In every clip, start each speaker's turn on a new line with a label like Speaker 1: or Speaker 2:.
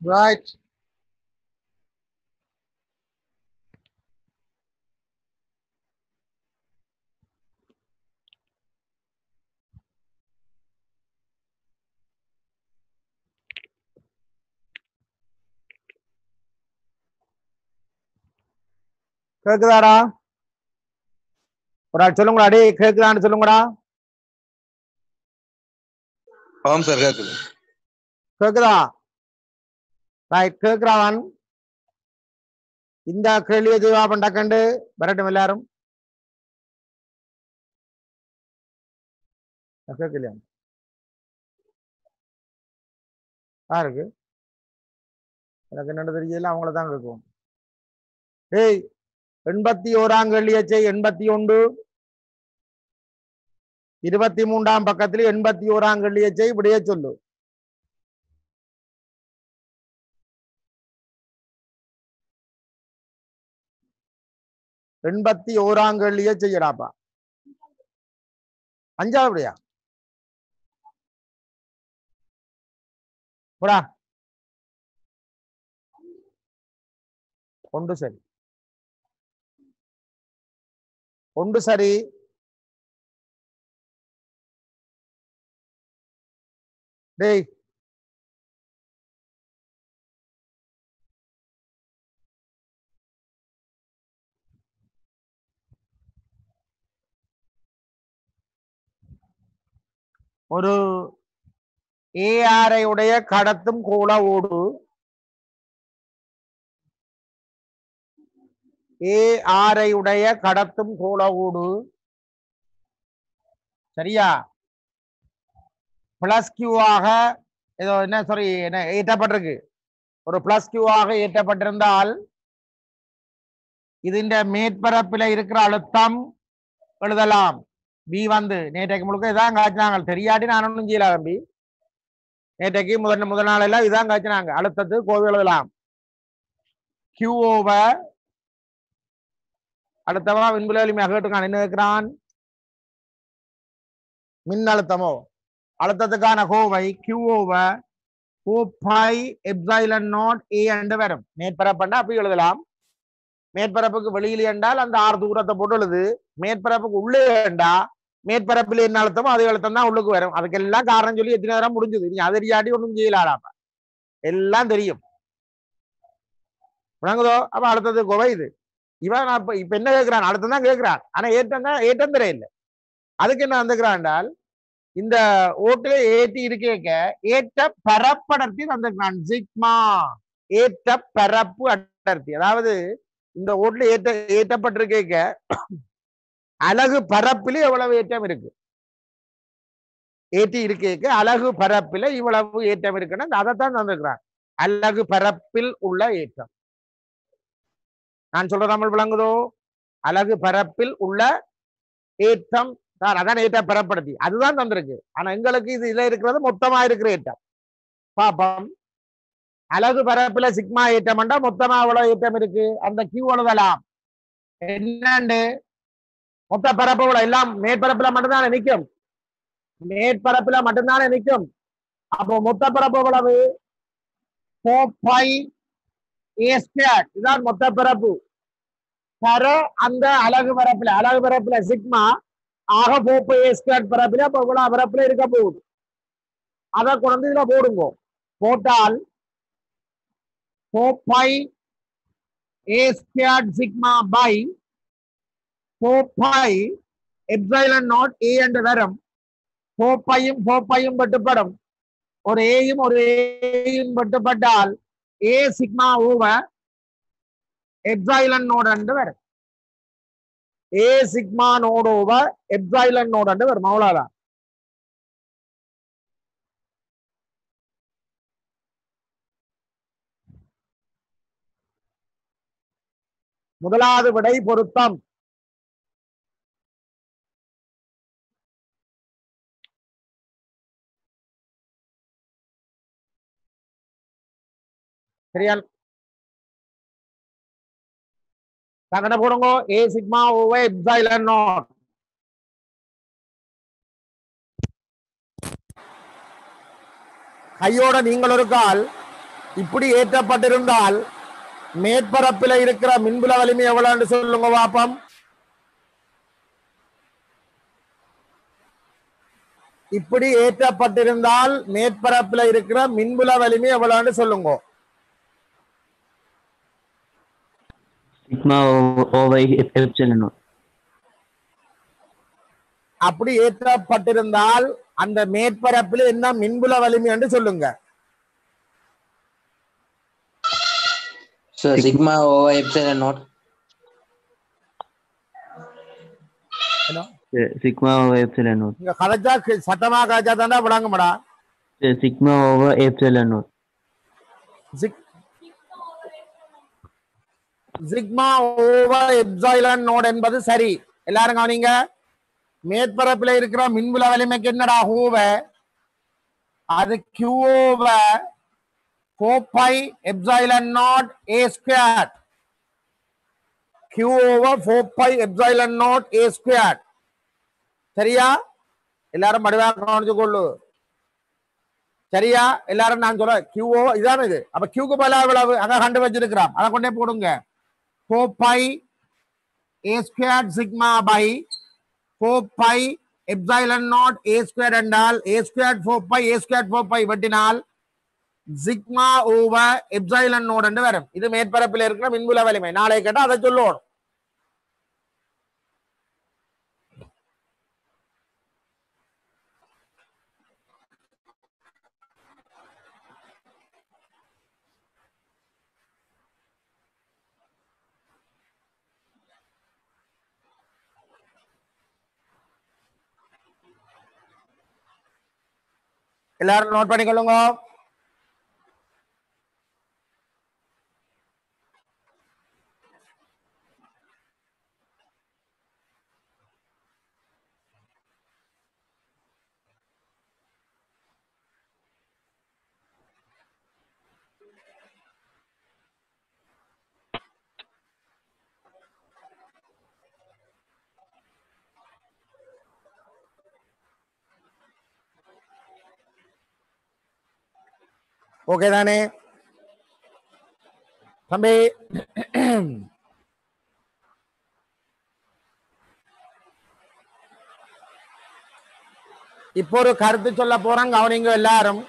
Speaker 1: Right. கேக்குதாடா ஒரு ஆள் சொல்லுங்கடா டேய் கேக்குதான்னு சொல்லுங்கடா
Speaker 2: ஆமாம் சார் கேட்குது
Speaker 1: கேக்குதா ரைட் கேக்குறாவன் இந்த கேள்வியை ஜீவாபம் டக்கண்டு வரட்டும் எல்லாரும் கேட்கலையா யாருக்கு எனக்கு என்னென்ன தெரியல அவங்கள தான் இருக்கும் ஏய் எண்பத்தி ஓராம் கேள்வியை செய் எண்பத்தி ஒன்று இருபத்தி மூன்றாம் பக்கத்தில் எண்பத்தி ஓராம் கேள்வியை செய் இப்படியே சொல்லு எண்பத்தி ஓராம் கேள்வியை செய்யடாப்பா அஞ்சாவதுயா போடா ஒன்று சரி ஒன்று சரி டேய் ஒரு ஏஆரை உடைய கடத்தும் கோள ஓடு ஏஆரை உடைய கடத்தும் கோள ஓடு சரியா பிளஸ் கியூவாக ஏதோ என்ன சாரி என்ன ஏற்றப்பட்டிருக்கு ஒரு பிளஸ் கியூவாக ஏற்றப்பட்டிருந்தால் இதுண்ட மேற்பரப்பில் இருக்கிற அழுத்தம் எழுதலாம் பி வந்து நேற்றைக்கு முழுக்க இதான் காய்ச்சினாங்க தெரியாட்டி நான் ஒன்றும் செய்யல தம்பி நேற்றைக்கு முதல் முதல் நாள் எல்லாம் இதான் காய்ச்சினாங்க அழுத்தத்து கோவை எழுதலாம் கியூ ஓவர் அடுத்தவா விண்புல வலிமையாக கேட்டுக்கான் என்ன கேட்கிறான் மின் அழுத்தமோ அழுத்தத்துக்கான கோவை Q over four pi epsilon naught A என்று வரும் மேற்பரப்புண்டா அப்படி எழுதலாம் மேற்பரப்புக்கு வெளியில என்றால் அந்த ஆறு தூரத்தை போட்டு எழுது மேற்பரப்புக்கு உள்ளே என்றா மேற்பரப்பில் என்ன அழுத்தமோ அதே அழுத்தம் தான் உள்ளுக்கு வரும் அதுக்கெல்லாம் காரணம் சொல்லி எத்தனை நேரம் முடிஞ்சது நீ அதை அறியாட்டி ஒன்றும் செய்யலாடாப்ப எல்லாம் தெரியும் விளங்குதோ அப்ப அடுத்தது கோவை இது இவன் நான் இப்ப இப்ப என்ன கேட்கிறான் அழுத்தம் தான் கேட்கிறான் ஆனா ஏற்றம் தான் ஏற்றம் தெரியல அதுக்கு என்ன வந்துக்கிறான் என்றால் இந்த ஓட்டுல ஏற்றி இருக்கேக்க ஏற்ற பரப்படர்த்தி தந்திருக்கிறான் சிக்மா ஏற்ற பரப்பு அடர்த்தி அதாவது இந்த ஓட்டுல ஏற்ற ஏற்றப்பட்டிருக்கேக்க அலகு பரப்பில எவ்வளவு ஏற்றம் இருக்கு ஏற்றி இருக்கேக்க அலகு பரப்பில இவ்வளவு ஏற்றம் இருக்குன்னு அதைத்தான் தந்திருக்கிறான் அலகு பரப்பில் உள்ள ஏற்றம் நான் சொல்ற தமிழ் விளங்குதோ அலகு பரப்பில் உள்ள ஏற்றம் தான் அதான் ஏற்ற பரப்படுத்தி அதுதான் தந்திருக்கு ஆனா எங்களுக்கு இது இதுல இருக்கிறது மொத்தமா இருக்கிற ஏற்றம் பாப்போம் அலகு பரப்புல சிக்மா ஏற்றம்டா மொத்தமா எவ்வளவு ஏற்றம் இருக்கு அந்த கியூ எழுதலாம் என்னண்டு மொத்த பரப்பு எவ்வளவு எல்லாம் மேற்பரப்புல மட்டும்தானே நிக்கும் மேற்பரப்புல மட்டும்தானே நிக்கும் அப்போ மொத்த பரப்பு எவ்வளவு ஃபோர் ஃபைவ் ஏ ஸ்கொயர் இதான் மொத்த பரப்பு தர அந்த அலகு பரப்புல அலகு பரப்புல சிக்மா ஆக போப்பு ஏ ஸ்கொயர் பரப்புல அப்ப இவ்வளவு பரப்புல இருக்க போகுது அதை கொண்டு இதுல போடுங்க போட்டால் four five A square sigma pi four five epsilon naught A என்று வரும் ஃபோர் பையும் ஃபோர் பையும் பட்டுப்படும் ஒரு ஏயும் ஒரு ஏயும் பட்டுப்பட்டால் A sigma over epsilon naught என்று வரும் A sigma naught over epsilon naught என்று வரும் அவ்வளவுதான் முதலாவது விடை பொருத்தம் சரியா தங்கட போடுங்க A sigma over epsilon naught கையோட நீங்கள் ஒரு கால் இப்படி ஏற்றப்பட்டிருந்தால் மேற்பரப்பில் இருக்கிற மின்புல வலிமை எவ்வளவுன்னு சொல்லுங்க பாப்பம் இப்படி ஏற்றப்பட்டிருந்தால் மேற்பரப்பில் இருக்கிற மின்புல வலிமை எவ்வளவுன்னு சொல்லுங்க
Speaker 3: sigma o- over ep- epsilon naught.
Speaker 1: அப்படி ஏற்றப்பட்டிருந்தால் அந்த மேற்பரப்பில் என்ன மின்புல வலிமை என்று சொல்லுங்க
Speaker 4: So sigma over epsilon naught.
Speaker 3: Uh, sigma over epsilon naught.
Speaker 1: இங்க கதைச்சா கி- சத்தமா கதைச்சா தானே விளங்குமடா
Speaker 3: Uh, sigma over epsilon naught.
Speaker 1: சிக் சிக்மா ஓவர் எப்சாய்லன் நோட் என்பது சரி எல்லாரும் கவனிங்க மேற்பரப்பில் இருக்கிற மின்புல வலிமைக்கு என்னடா ஹூவ அது Q over four pi epsilon naught A square Q over four pi epsilon naught A square சரியா எல்லாரும் மடிவாக கவனிச்சு கொள்ளு சரியா எல்லாரும் நான் சொல்ல கியூஓ இதான இது அப்ப கியூக்கு பதிலா எவ்வளவு அங்க கண்டு வச்சிருக்கிறான் அதை கொண்டே போடுங்க four pi A square sigma pi four pi epsilon naught A square என்றால் A square four pi A square four pi வெட்டினால் சிக்மா ஓவர் எப்சைலன் நோட் என்று வரும் இது மேற்பரப்பில் இருக்கிற மின்புல வலிமை நாளை கேட்டா அதை சொல்லுவோம் எல்லாரும் நோட் பண்ணிக்கொள்ளுங்க ஓகே தானே தம்பி இப்போ ஒரு கருத்து சொல்ல போறோம் கவனிங்க எல்லாரும்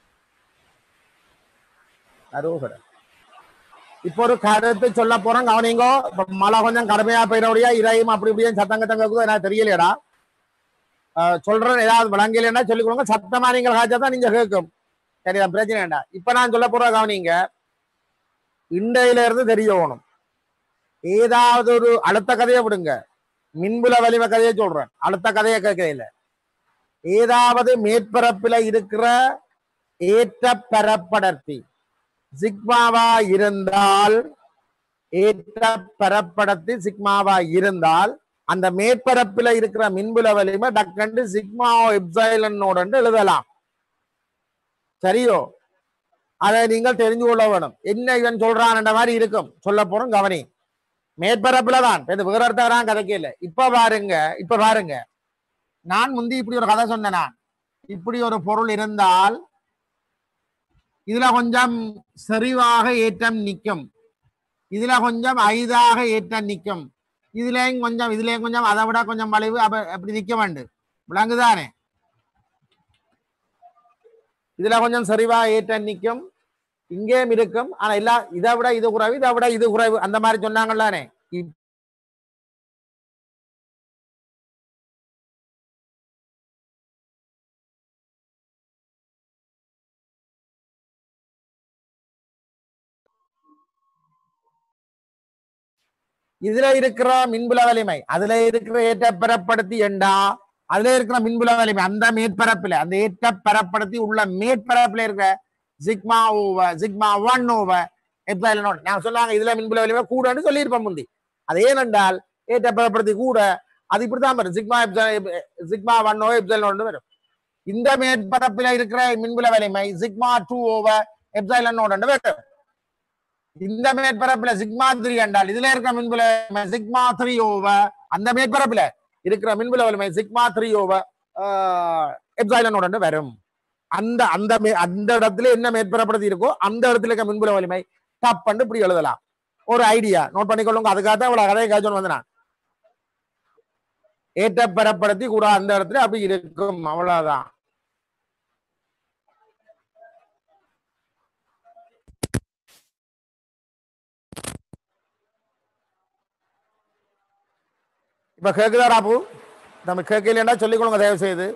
Speaker 1: அரோகரா. இப்போ ஒரு கருத்து சொல்ல போறோம் கவனிங்க இப்ப மழை கொஞ்சம் கடுமையா பெய்யறோடைய இறையும் அப்படி இப்படியும் சத்தம் கத்தம் கேக்குதோ எனக்கு தெரியலையடா ஆஹ் சொல்றேன் ஏதாவது விளங்கலைன்னா சொல்லிக் கொடுங்க சத்தமா நீங்கள் காய்ச்சா தான் நீங்க கேட்கும் சரிதான் பிரச்சனை வேண்டாம் இப்ப நான் சொல்ல போற கவனிங்க இண்டையில இருந்து தெரியணும் ஏதாவது ஒரு அடுத்த கதையை விடுங்க மின்புல வலிமை கதையை சொல்றேன் அடுத்த கதையை கேட்கல ஏதாவது மேற்பரப்பில இருக்கிற ஏற்ற பரப்படர்த்தி சிக்மாவா இருந்தால் ஏற்ற பரப்படர்த்தி சிக்மாவா இருந்தால் அந்த மேற்பரப்பில இருக்கிற மின்புல வலிமை டக்கண்டு சிக்மா எப்சைலனோட எழுதலாம் சரியோ அதை நீங்கள் தெரிஞ்சு கொள்ள வேணும் என்ன இவன் சொல்றான் மாதிரி இருக்கும் சொல்ல போறோம் கவனி மேற்பரப்புல தான் இது வேற ஒருத்தவரான் கதைக்கு இல்லை இப்ப பாருங்க இப்ப பாருங்க நான் முந்தி இப்படி ஒரு கதை சொன்னேன் நான் இப்படி ஒரு பொருள் இருந்தால் இதுல கொஞ்சம் செறிவாக ஏற்றம் நிற்கும் இதுல கொஞ்சம் ஐதாக ஏற்றம் நிற்கும் இதுலயும் கொஞ்சம் இதுலயும் கொஞ்சம் அதை விட கொஞ்சம் வளைவு அப்ப அப்படி நிக்க வேண்டும் விளங்குதானே இதுல கொஞ்சம் சரிவா ஏற்றம் நிற்கும் இங்கேயும் இருக்கும் ஆனா எல்லா இதை விட இது குறைவு இதை விட இது குறைவு அந்த மாதிரி சொன்னாங்கல்லானே இப்- இதுல இருக்கிற மின்புல வலிமை அதுல இருக்கிற ஏற்றப்பரப்படுத்தி என்றா அதுல இருக்கிற மின்புல வலிமை அந்த மேற்பரப்புல அந்த ஏற்றப்பரப்படுத்தி உள்ள மேற்பரப்புல இருக்கிற sigma over sigma one over epsilon நான் சொன்னாங்க இதுல மின்புல வலிமை கூடன்னு சொல்லியிருப்பேன் முந்தி அது ஏனென்றால் ஏற்றப்பரப்படுத்தி கூட அது இப்படித்தான் வரும் sigma sigma one over epsilon வரும் இந்த மேற்பரப்பில இருக்கிற மின்புல வலிமை சிக்மா டூ ஓவர் எப்சைலன் வரும் இந்த மேற்பரப்புல சிக்மா த்ரீ என்றால் இதுல இருக்கிற மின்புல சிக்மா த்ரீ ஓவர் அந்த மேற்பரப்புல இருக்கிற மின்புல வலிமை சிக்மா த்ரீ ஓவர் எப்சைலனோட வரும் அந்த அந்த மே- அந்த இடத்துல என்ன மேற்பரப்படுத்தி இருக்கோ அந்த இடத்துல இருக்க மின்புல வலிமை டப்புன்னு இப்படி எழுதலாம் ஒரு ஐடியா நோட் பண்ணிக்கொள்ளுங்க அதுக்காக தான் இவ்வளவு கதையை காய்ச்சல் வந்து நான் ஏற்றப்பரப்படுத்தி கூட அந்த இடத்துல அப்படி இருக்கும் அவ்வளவுதான் இப்ப கேக்குதா ராபு நம்ம கேட்கலன்னா சொல்லிக் கொடுங்க தயவு செய்து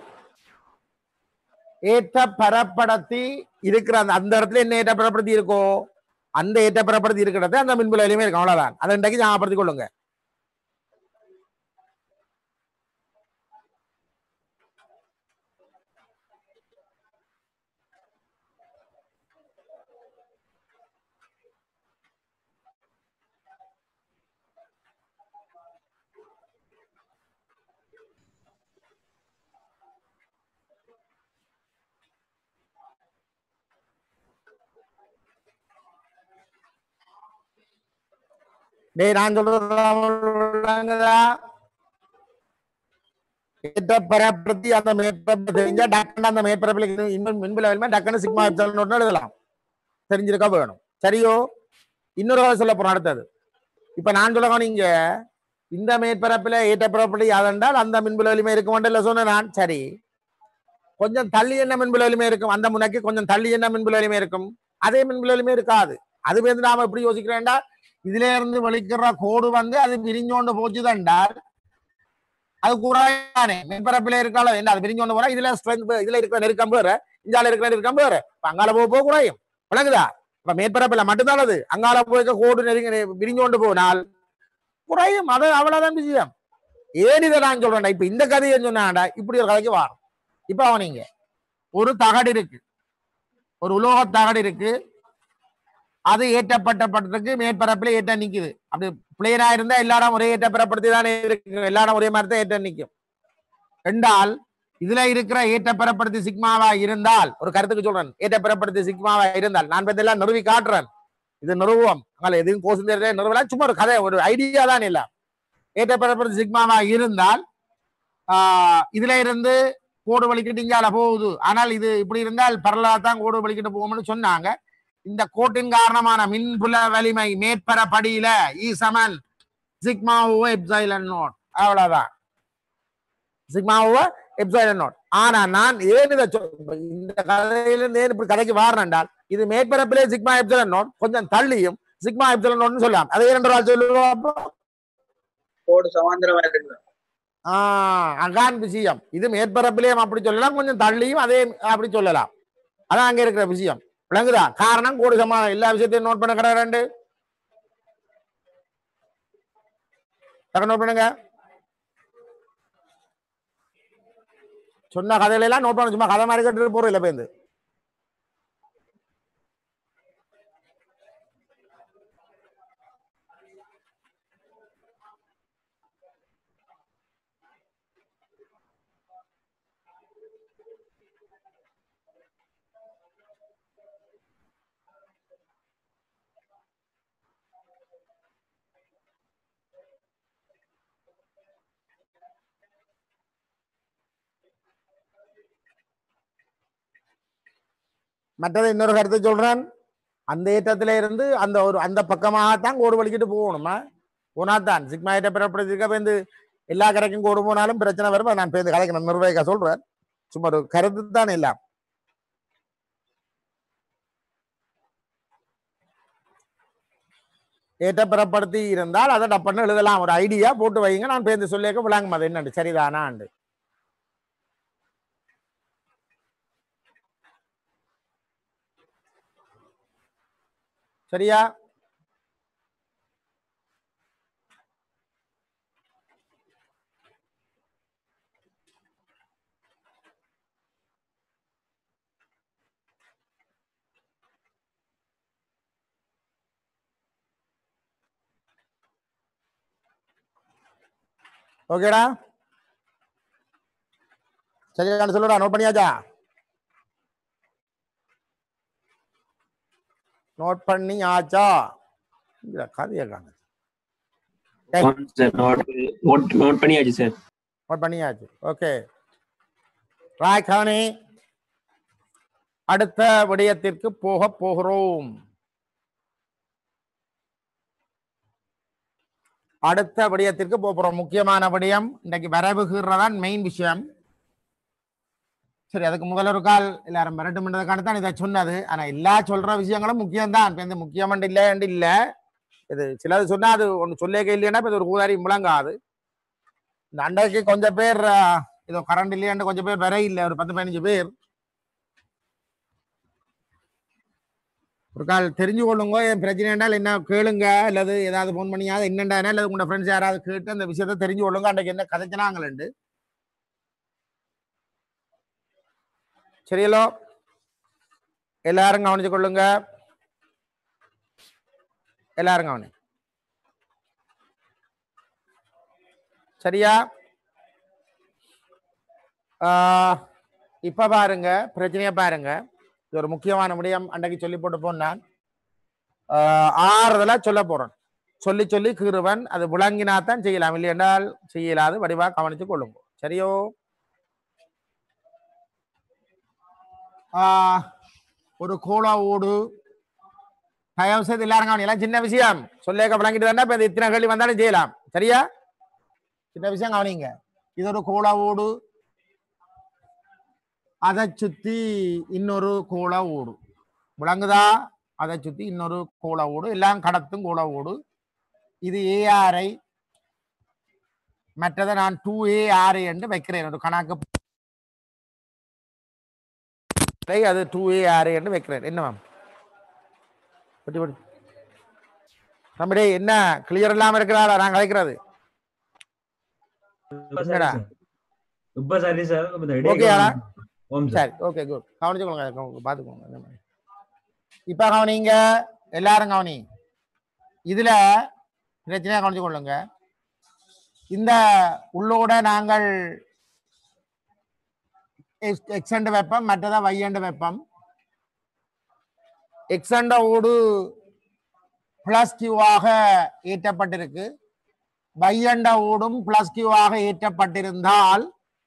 Speaker 1: ஏற்ற பரப்படுத்தி இருக்கிற அந்த அந்த இடத்துல என்ன ஏற்ற பரப்படுத்தி இருக்கோ அந்த ஏற்ற பரப்படுத்தி இருக்கிறது அந்த மின்புல வலிமை இருக்கும் அவ்வளவுதான் அதை இன்றைக்கு ஞாபகப்படுத்திக் கொள்ளுங்க டேய் நான் சொல்றதா ஏற்ற பரப்படுத்தி அந்த மேற்பரப்பு தெரிஞ்சா டக்குன்னு அந்த மேற்பரப்புல இருந்து இன்னும் மின்புல வலிமை டக்குன்னு சிக்மா எப்சிலான் ஒன்று எழுதலாம் தெரிஞ்சிருக்கா வேணும் சரியோ இன்னொரு கதை சொல்ல போறோம் அடுத்தது இப்ப நான் சொல்ல நீங்க இந்த மேற்பரப்புல ஏற்ற பரப்படி யாதென்றால் அந்த மின்புல வலிமை இருக்க மாட்டேன் சொன்ன நான் சரி கொஞ்சம் தள்ளி என்ன மின்புல வலிமை இருக்கும் அந்த முனைக்கு கொஞ்சம் தள்ளி என்ன மின்புல வலிமை இருக்கும் அதே மின்புல வலிமை இருக்காது அது வந்து நாம எப்படி யோசிக்கிறேன்டா இதுல இருந்து வெளிக்கிற கோடு வந்து அது விரிஞ்சோண்டு போச்சுதாண்டால் அது குறையானே மேற்பரப்பில இருக்கால என்ன அது விரிஞ்சோண்டு போனா இதுல ஸ்ட்ரென்த் இதுல இருக்கிற நெருக்கம் வேற இஞ்சால இருக்கிற நெருக்கம் வேற இப்ப அங்கால போக போக குறையும் விளங்குதா இப்ப மேற்பரப்பில மட்டும்தான் அது அங்கால போய் கோடு நெருங்க விரிஞ்சோண்டு போனால் குறையும் அது அவ்வளவுதான் விஷயம் ஏன் இதை நான் சொல்றேன்டா இப்ப இந்த கதையை சொன்னாடா இப்படி ஒரு கதைக்கு வரும் இப்ப அவனிங்க ஒரு தகடு இருக்கு ஒரு உலோக தகடு இருக்கு அது ஏற்றப்பட்ட பட்டத்துக்கு மேற்பரப்புல ஏற்ற நிக்குது அப்படி பிளேனா இருந்தா எல்லா இடம் ஒரே ஏற்றப்படப்படுத்தி தானே இருக்கு எல்லா இடம் ஒரே மாதிரி தான் ஏற்ற நிக்கும் என்றால் இதுல இருக்கிற ஏற்றப்பெறப்படுத்தி சிக்மாவா இருந்தால் ஒரு கருத்துக்கு சொல்றேன் ஏற்றப்பெறப்படுத்தி சிக்மாவா இருந்தால் நான் பத்தி எல்லாம் நிறுவி காட்டுறேன் இது நிறுவம் அங்கே எதுவும் கோசம் தெரியல நிறுவலாம் சும்மா ஒரு கதை ஒரு ஐடியா தான் இல்ல ஏற்றப்பெறப்படுத்தி சிக்மாவா இருந்தால் ஆஹ் இதுல இருந்து கோடு வலிக்கிட்டு இங்கால போகுது ஆனால் இது இப்படி இருந்தால் பரலா தான் கோடு வலிக்கிட்டு போகும்னு சொன்னாங்க இந்த கோட்டின் காரணமான மின்புல வலிமை மேற்பரப்படியில ஈ சமன் சிக்மாவோ எப்சைலன் நோட் அவ்வளவுதான் சிக்மாவோ எப்சைலன் நோட் ஆனா நான் ஏன் இதை சொல்- இப்ப இந்த கதையில இருந்து ஏன் இப்படி கதைக்கு வாரேன்டால் இது மேற்பரப்பிலே சிக்மா எப்சைலன் நோட் கொஞ்சம் தள்ளியும் சிக்மா எப்சைலன் நோட்னு சொல்லலாம் அதை இரண்டு நாள் சொல்லுவோம் அப்போ
Speaker 2: கோடு சமாந்தரமா இருக்கு
Speaker 1: ஆஹ் அகான் விஷயம் இது மேற்பரப்பிலேயும் அப்படி சொல்லலாம் கொஞ்சம் தள்ளியும் அதே அப்படி சொல்லலாம் அதான் அங்க இருக்கிற விஷயம் விளங்குதா காரணம் கோடு சமாதானம் எல்லா விஷயத்தையும் நோட் பண்ண கடை ரெண்டு நோட் பண்ணுங்க சொன்ன கதையில எல்லாம் நோட் பண்ண சும்மா கதை மாதிரி கட்டு போறோம் இல்ல பேருந்து மற்றது இன்னொரு கருத்தை சொல்றேன் அந்த ஏற்றத்துல இருந்து அந்த ஒரு அந்த பக்கமாகத்தான் கோடு வலிக்கிட்டு போகணுமா போனாதான் சிக்மா ஏற்ற பிறப்படுத்திருக்க பேருந்து எல்லா கரைக்கும் கோடு போனாலும் பிரச்சனை வரும் நான் பேருந்து கதைக்கு நான் நிர்வகிக்க சொல்றேன் சும்மா ஒரு கருத்து தான் எல்லாம் ஏற்றப்பிறப்படுத்தி இருந்தால் அதை டப்பன்னு எழுதலாம் ஒரு ஐடியா போட்டு வைங்க நான் பேருந்து சொல்லியிருக்க விளங்கும் அது என்னண்டு சரிதானாண்டு சரியா ஓகேடா சரியான சொல்லுடா நோட் பண்ணியாச்சா நோட் பண்ணி ஆச்சா இல்ல கதையை காண
Speaker 3: சார் நோட் நோட் நோட் பண்ணியாச்சு சார்
Speaker 1: நோட் பண்ணியாச்சு ஓகே ராய் கவனி அடுத்த விடயத்திற்கு போக போகிறோம் அடுத்த விடயத்திற்கு போக போறோம் முக்கியமான விடயம் இன்னைக்கு வரவுகிறதான் மெயின் விஷயம் சரி அதுக்கு முதல்ல ஒரு கால் எல்லாரும் மிரட்டும்ன்றதுக்கான தான் இதை சொன்னது ஆனா எல்லா சொல்ற விஷயங்களும் முக்கியம்தான் இப்ப இந்த முக்கியம் இல்லைன்னு இல்ல இது சிலது சொன்னா அது ஒண்ணு சொல்லேக்க இல்லைன்னா இப்ப இது ஒரு ஊதாரி முழங்காது இந்த அண்டைக்கு கொஞ்சம் பேர் ஆஹ், இதோ கரண்ட் இல்லையாண்டு கொஞ்சம் பேர் வர இல்லை ஒரு பத்து பதினஞ்சு பேர் ஒரு கால் தெரிஞ்சு கொள்ளுங்க என் பிரச்சனை என்றால் என்ன கேளுங்க அல்லது ஏதாவது ஃபோன் பண்ணியாவது என்னண்டா அல்லது உங்களோட ஃப்ரெண்ட்ஸ் யாராவது கேட்டு அந்த விஷயத்தை தெரிஞ்சு கொள்ளுங்க அன்றைக்கு என்ன கதைச்சினாங்களேண்டு சரியலோ எல்லாரும் கவனிச்சு கொள்ளுங்க எல்லாரும் கவனி சரியா ஆஹ், இப்ப பாருங்க பிரச்சனையை பாருங்க இது ஒரு முக்கியமான முடியம் அன்றைக்கு சொல்லி போட்டு போனான் ஆஹ், ஆறுதலா சொல்ல போறேன் சொல்லி சொல்லி கீறுவன் அது விளங்கினாத்தான் செய்யலாம் இல்லை என்றால் செய்யலாது வடிவா கவனிச்சு கொள்ளுங்க சரியோ ஆஹ், ஒரு கோலா ஓடு தயவு செய்து எல்லாரும் கவனி எல்லாம் சின்ன விஷயம் சொல்லேக்க விளங்கிட்டு தானே இப்ப இந்த இத்தனை கேள்வி வந்தாலும் செய்யலாம் சரியா சின்ன விஷயம் கவனிங்க இது ஒரு கோலா ஓடு அதை சுத்தி இன்னொரு கோலா ஓடு விளங்குதா அதை சுத்தி இன்னொரு கோலா ஓடு எல்லாம் கடத்தும் கோலா ஓடு இது ஏஆர்ஐ மற்றதை நான் டூ ஏ ஆர்ஐ என்று வைக்கிறேன் ஒரு கணக்கு அது டூ ஏ ஆர்ஐ என்று வைக்கிறேன் என்ன மேம் பட்டி பட்டி தம்பி என்ன கிளியர் இல்லாம இருக்கிறாரா நான் கலைக்கிறது என்னடா
Speaker 5: ரொம்ப சரி சார்
Speaker 1: Okay ஆடா?
Speaker 5: ஓம் சார்
Speaker 1: சரி ஓகே குட் கவனிச்சுக்கோங்க கவனிச்சு- பார்த்துக்கோங்க இந்த மாதிரி. இப்ப கவனிங்க எல்லாரும் கவனி இதுல பிரச்சனையா கவனிச்சு கொள்ளுங்க இந்த உள்ளோட நாங்கள் எக்ஸண்ட் வெப்பம் மற்றதா வையண்ட் வெப்பம் எக்ஸண்ட ஓடு பிளஸ் கியூவாக ஏற்றப்பட்டிருக்கு வையண்ட ஓடும் பிளஸ் கியூவாக ஏற்றப்பட்டிருந்தால்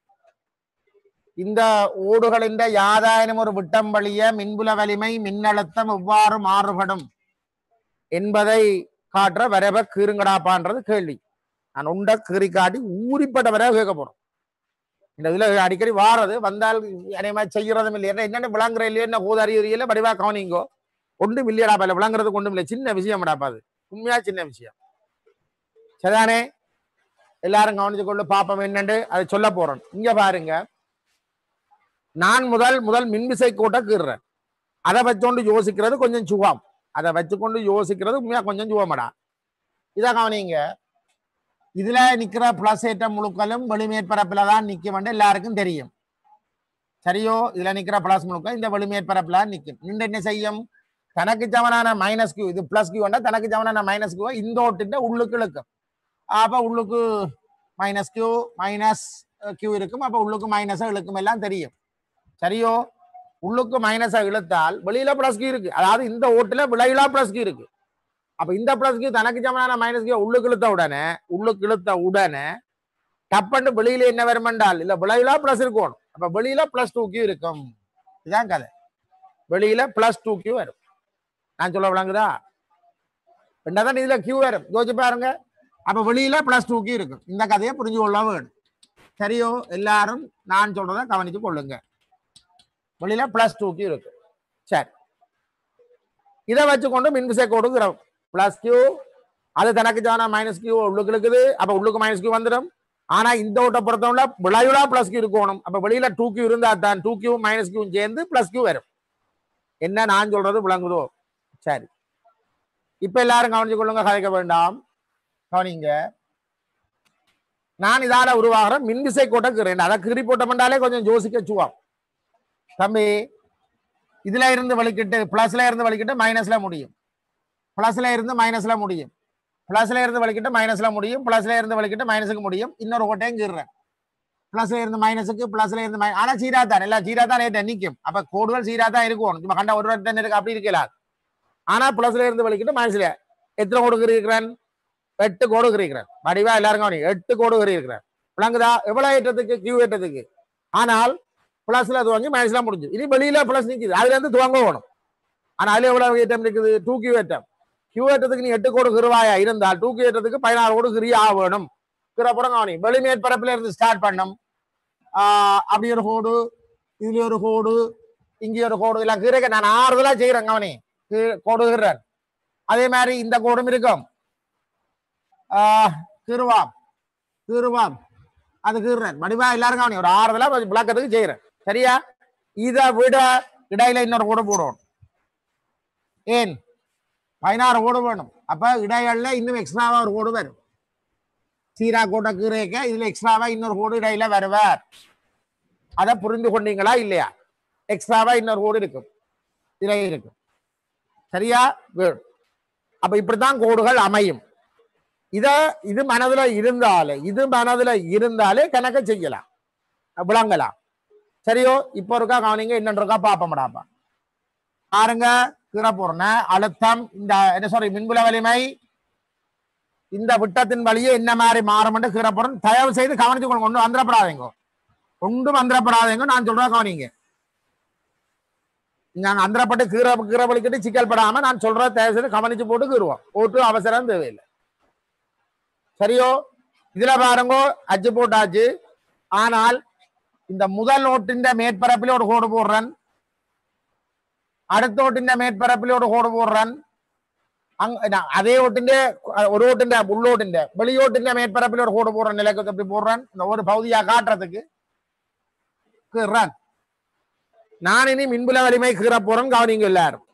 Speaker 1: இந்த ஓடுகளின் யாதாயினும் ஒரு விட்டம் வழிய மின்புல வலிமை மின்னழுத்தம் எவ்வாறு மாறுபடும் என்பதை காட்டுற வரவ கீருங்கடாப்பான்றது கேள்வி நான் உண்ட கீறி காட்டி ஊறிப்பட்ட வரவ கேட்க போறோம் இந்த இதுல அடிக்கடி வாரது வந்தால் அதே செய்யறதும் இல்லை என்ன என்னென்ன விளங்குற இல்லையோ என்ன ஊதாரி இல்லை வடிவா கவனிங்கோ ஒன்றும் இல்லையடாப்பா இல்லை விளங்குறதுக்கு ஒன்றும் இல்லை சின்ன விஷயம்டாப்பா அது உண்மையா சின்ன விஷயம் சரிதானே எல்லாரும் கவனிச்சு கொண்டு பாப்போம் என்னண்டு அதை சொல்ல போறோம் இங்க பாருங்க நான் முதல் முதல் மின்விசை கோட்டை கீறுறேன் அதை வச்சுக்கொண்டு யோசிக்கிறது கொஞ்சம் சுகம் அதை வச்சுக்கொண்டு யோசிக்கிறது உண்மையா கொஞ்சம் சுகமடா இதை கவனிங்க இதுல நிக்கிற பிளஸ் ஏற்ற முழுக்களும் வெளிமேற்பரப்புல தான் நிக்க வேண்டும் எல்லாருக்கும் தெரியும் சரியோ இதுல நிக்கிற பிளஸ் முழுக்க இந்த வெளிமேற்பரப்புல தான் நிக்கும் நின்று என்ன செய்யும் தனக்கு சமனான மைனஸ் கியூ இது பிளஸ் கியூ தனக்கு சமனான மைனஸ் கியூ இந்த ஓட்டுட்டு உள்ளுக்கு இழுக்கும் அப்ப உள்ளுக்கு மைனஸ் கியூ மைனஸ் கியூ இருக்கும் அப்ப உள்ளுக்கு மைனஸ் இழுக்கும் எல்லாம் தெரியும் சரியோ உள்ளுக்கு மைனஸா இழுத்தால் வெளியில பிளஸ் கியூ இருக்கு அதாவது இந்த ஓட்டுல விளையிலா பிளஸ் கியூ இருக்கு அப்ப இந்த பிளஸ் கியூ தனக்கு சமனான மைனஸ் கியூ உள்ளுக்கு இழுத்த உடனே உள்ளுக்கு இழுத்த உடனே டப்பண்டு வெளியில என்ன வருமென்றால் இல்ல விளையிலா பிளஸ் இருக்கணும் அப்ப வெளியில பிளஸ் டூ கியூ இருக்கும் இதான் கதை வெளியில பிளஸ் டூ கியூ வரும் நான் சொல்ல விளங்குதா என்னதான் இதுல கியூ வரும் யோசிச்சு பாருங்க அப்ப வெளியில பிளஸ் டூ கியூ இருக்கும் இந்த கதையை புரிஞ்சு கொள்ள வேணும் சரியோ எல்லாரும் நான் சொல்றதை கவனிச்சு கொள்ளுங்க வெளியில பிளஸ் டூ கியூ இருக்கு சரி இதை வச்சுக்கொண்டு மின்விசை கொடுக்குறோம் பிளஸ் கியூ அது தனக்கு ஜானா மைனஸ் கியூ உள்ளுக்கு இருக்குது அப்ப உள்ளுக்கு மைனஸ் கியூ வந்துடும் ஆனா இந்த ஓட்ட பொறுத்தவரை விளைவுலா பிளஸ் கியூ இருக்கணும் அப்ப வெளியில டூ கியூ இருந்தா தான் டூ கியூ மைனஸ் கியூ சேர்ந்து பிளஸ் கியூ வரும் என்ன நான் சொல்றது விளங்குதோ சரி இப்ப எல்லாரும் கவனிச்சு கொள்ளுங்க கதைக்க வேண்டாம் கவனிங்க நான் இதால உருவாகிற மின்விசை கோட்டை கீறேன் அதை கீறி போட்டோம்னாலே கொஞ்சம் யோசிக்க சுவாம் தம்பி இதுல இருந்து வலிக்கிட்டு பிளஸ்ல இருந்து வலிக்கிட்டு மைனஸ்ல முடியும் பிளஸ்ல இருந்து மைனஸ்ல முடியும் பிளஸ்ல இருந்து வலிக்கிட்டு மைனஸ்ல முடியும் பிளஸ்ல இருந்து வலிக்கிட்டு மைனஸுக்கு முடியும் இன்னொரு கோட்டையும் கீறுறேன் பிளஸ்ல இருந்து மைனஸுக்கு பிளஸ்ல இருந்து மை- ஆனா சீரா தான் எல்லாம் சீரா தான் ரேட் நிக்கும் அப்ப கோடுகள் சீரா தான் இருக்கும் சும்மா கண்ட ஒரு ரேட் இருக்கு அப்படி இருக்கலாம் ஆனா பிளஸ்ல இருந்து வலிக்கிட்டு மைனஸ்ல எத்தனை கோடு கீறிக்கிறேன் எட்டு கோடு கீறிக்கிறேன் வடிவா எல்லாரும் கவனி எட்டு கோடு கீறிக்கிறேன் விளங்குதா எவ்வளவு ஏற்றத்துக்கு கியூ ஏற்றத்துக்கு ஆனால் பிளஸ்ல துவங்கி மைனஸ்ல முடிஞ்சு இனி வெளியில பிளஸ் நிக்குது அதுல இருந்து துவங்க வேணும் ஆனா அதுல எவ்வளவு ஏற்றம் இருக்குது டூ கியூ ஏற்றம் கியூ ஏற்றத்துக்கு நீ எட்டு கோடு கிருவாயா இருந்தால் டூ கியூ ஏற்றத்துக்கு பதினாறு கோடு கிரியா வேணும் கிரப்புறம் கவனி வெளி மேற்பரப்புல இருந்து ஸ்டார்ட் பண்ணும் ஆஹ் அப்படி ஒரு கோடு இதுல ஒரு கோடு இங்க ஒரு கோடு எல்லாம் கீரைக்க நான் ஆறுதலா செய்யறேன் கவனி கீ- கோடு கீறேன் அதே மாதிரி இந்த கோடும் இருக்கும் ஆஹ் கிருவாம் கிருவாம் அது கீறேன் மடிவா எல்லாரும் கவனி ஒரு ஆறுதலா கொஞ்சம் விளக்கத்துக்கு செய்யறேன் சரியா இதை விட இடையில இன்னொரு கோடு போடணும் ஏன் பதினாறு கோடு வேணும் அப்ப இடையில இன்னும் எக்ஸ்ட்ராவா ஒரு கோடு வரும் சீரா கோட்டை கீரைக்க இதுல எக்ஸ்ட்ராவா இன்னொரு கோடு இடையில வருவார் அதை புரிந்து கொண்டீங்களா இல்லையா எக்ஸ்ட்ராவா இன்னொரு கோடு இருக்கும் இதுல இருக்கும் சரியா Good. அப்ப இப்படித்தான் கோடுகள் அமையும் இத இது மனதுல இருந்தாலே இது மனதுல இருந்தாலே கணக்க செய்யலாம் விளங்கலாம் சரியோ இப்போ இருக்கா கவனிங்க இன்னொன்று இருக்கா பாப்போம்டாப்பா பாருங்க கீழே போறேன் அழுத்தம் இந்த என்ன சாரி மின்புல வலிமை இந்த விட்டத்தின் வழியே என்ன மாதிரி மாறும் கீழே போறேன் தயவு செய்து கவனிச்சு கொள்ளுங்க ஒன்றும் வந்துடப்படாதீங்க ஒன்றும் வந்துடப்படாதீங்க நான் சொல்றேன் கவனிங்க நாங்க அந்தரப்பட்டு கீரை கீரை வலிக்கிட்டு சிக்கல் படாம நான் சொல்ற தயவு செய்து கவனிச்சு போட்டு கீறுவோம் போட்டு அவசரம் தேவையில்லை சரியோ இதுல பாருங்க அச்சு போட்டாச்சு ஆனால் இந்த முதல் நோட்டின் மேற்பரப்பில் ஒரு கோடு போடுறேன் അടുത്ത ഓട്ടിന്റെ മേൽപ്പരപ്പിലോട്ട് കോട് പോടുറാൻ അതേ ഓട്ടിന്റെ അഹ് ഒരു ഓട്ടിന്റെ ഉള്ളോട്ടിന്റെ വെളിയോട്ടിന്റെ മേൽപ്പരപ്പിലോട്ട് കോട് പോடுறான் நிலைக்கு எப்படி போடுறான் இந்த ஒரு பகுதியா காட்டுறதுக்கு கீறான் நான் இனி மின்புல வலிமை கீற போறேன் கவனிங்க எல்லாரும்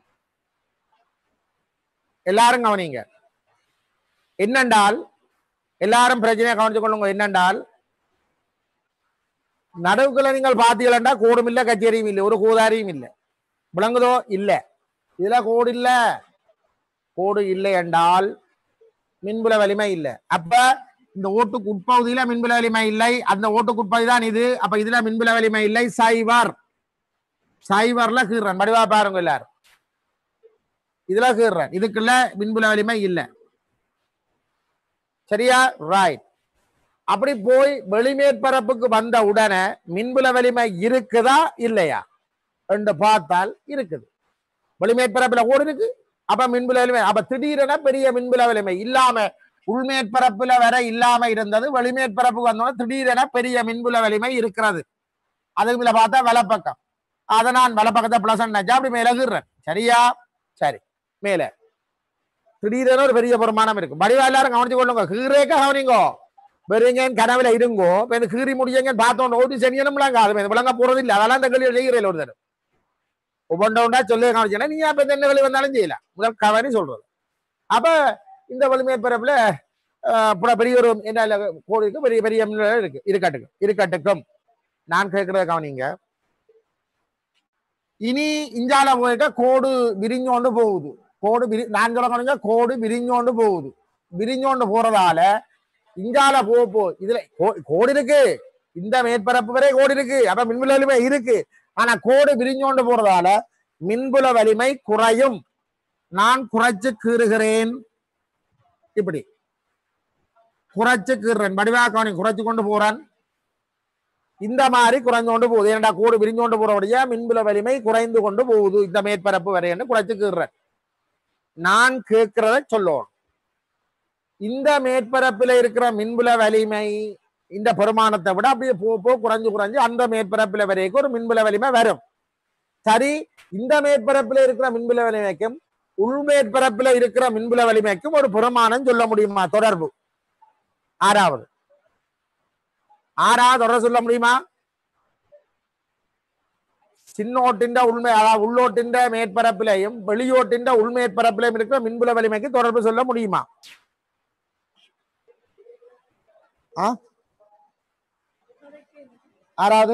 Speaker 1: எல்லாரும் கவனிங்க என்னென்றால் எல்லாரும் பிரச்சனையை கவனிச்சு கொள்ளுங்க என்னென்றால் நடுவுக்குள்ள நீங்கள் பார்த்தீங்களா கூடும் இல்ல கச்சேரியும் இல்லை ஒரு கூதாரியும் இல்லை விளங்குதோ இல்ல இதுல கோடு இல்ல கோடு இல்லை என்றால் மின்புல வலிமை இல்லை அப்ப இந்த ஓட்டுக்கு உட்பகுதியில மின்புல வலிமை இல்லை அந்த ஓட்டுக்கு உட்பகுதி தான் இது அப்ப இதுல மின்புல வலிமை இல்லை சைவர் சைவர்ல கீறன் மடிவா பாருங்க எல்லாரும் இதுல கீறன் இதுக்குள்ள மின்புல வலிமை இல்லை சரியா ரைட் அப்படி போய் வெளிமேற்பரப்புக்கு வந்த உடனே மின்புல வலிமை இருக்குதா இல்லையா என்று பார்த்தால் இருக்குது வெளிமேற்பரப்புல ஓடு இருக்கு அப்ப மின்புல வலிமை அப்ப திடீரென பெரிய மின்புல வலிமை இல்லாம உள்மேற்பரப்புல வர இல்லாம இருந்தது வெளிமேற்பரப்புக்கு வந்தோட திடீரென பெரிய மின்புல வலிமை இருக்கிறது அதுக்கு மேல பார்த்தா வலப்பக்கம் அதை நான் வலப்பக்கத்தை பிளஸ் அப்படி மேல கீறேன் சரியா சரி மேல திடீரென ஒரு பெரிய பெருமானம் இருக்கு வடிவா எல்லாரும் கவனிச்சு கொள்ளுங்க கீரேக்க கவனிங்கோ வெறுங்க கனவுல இருங்கோ இப்ப இந்த கீறி முடியுங்க பார்த்தோம் ஓடி சனியனும் விளங்க அது விளங்க போறது இல்லை அதெல்லாம் இந்த கேள்வி செய்கிறேன் ஒரு தடவை ஒவ்வொன்றா ஒன்றா சொல்லி காமிச்சேன்னா நீ அப்ப என்ன வெளி வந்தாலும் செய்யலாம் முதல் கவனி சொல்றது அப்ப இந்த வலிமைப்பரப்புல புற பெரிய ஒரு என்ன இல்ல, கோடு இருக்கு பெரிய பெரிய மின்னல் இருக்கு இருக்கட்டுக்கும் இருக்கட்டுக்கும் நான் கேட்கறத கவனிங்க இனி இஞ்சால போயிட்ட கோடு விரிஞ்சோண்டு போகுது கோடு விரி நான் சொல்ல கவனிங்க கோடு விரிஞ்சோண்டு போகுது விரிஞ்சோண்டு போறதால இஞ்சால போ போ இதுல கோ- கோடு இருக்கு இந்த மேற்பரப்பு வரை கோடு இருக்கு அப்ப மின்புல வலிமை இருக்கு ஆனா கோடு விரிஞ்சோண்டு போறதால மின்புல வலிமை குறையும் நான் குறைச்சு கீறுகிறேன் இப்படி குறைச்சு கீறுறேன் வடிவாக்கவனை குறைச்சு கொண்டு போறேன் இந்த மாதிரி குறைந்து கொண்டு போகுது ஏன்டா கோடு விரிஞ்சு கொண்டு போறபடியா மின்புல வலிமை குறைந்து கொண்டு போகுது இந்த மேற்பரப்பு வரைன்னு குறைச்சு கீறுறேன் நான் கேட்கிறத சொல்லுவோம் இந்த மேற்பரப்பில் இருக்கிற மின்புல வலிமை இந்த பெருமானத்தை விட அப்படியே போ போ குறைஞ்சு குறைஞ்சு அந்த மேற்பரப்பில் வரைக்கும் ஒரு மின்புல வலிமை வரும் சரி இந்த மேற்பரப்பில் இருக்கிற மின்புல வலிமைக்கும் உள் மேற்பரப்பில் இருக்கிற மின்புல வலிமைக்கும் ஒரு பெருமானம் சொல்ல முடியுமா தொடர்பு ஆறாவது ஆறாவது தொடர்பு சொல்ல முடியுமா சின்னோட்டிന്റെ உண்மை அதாவது உள்ளோட்டிന്റെ மேற்பரப்பிலையும் வெளியோட்டிന്റെ உள்மேற்பரப்பிலையும் இருக்கிற மின்புல வலிமைக்கு தொடர்பு சொல்ல முடியுமா ஆ ஆறாவது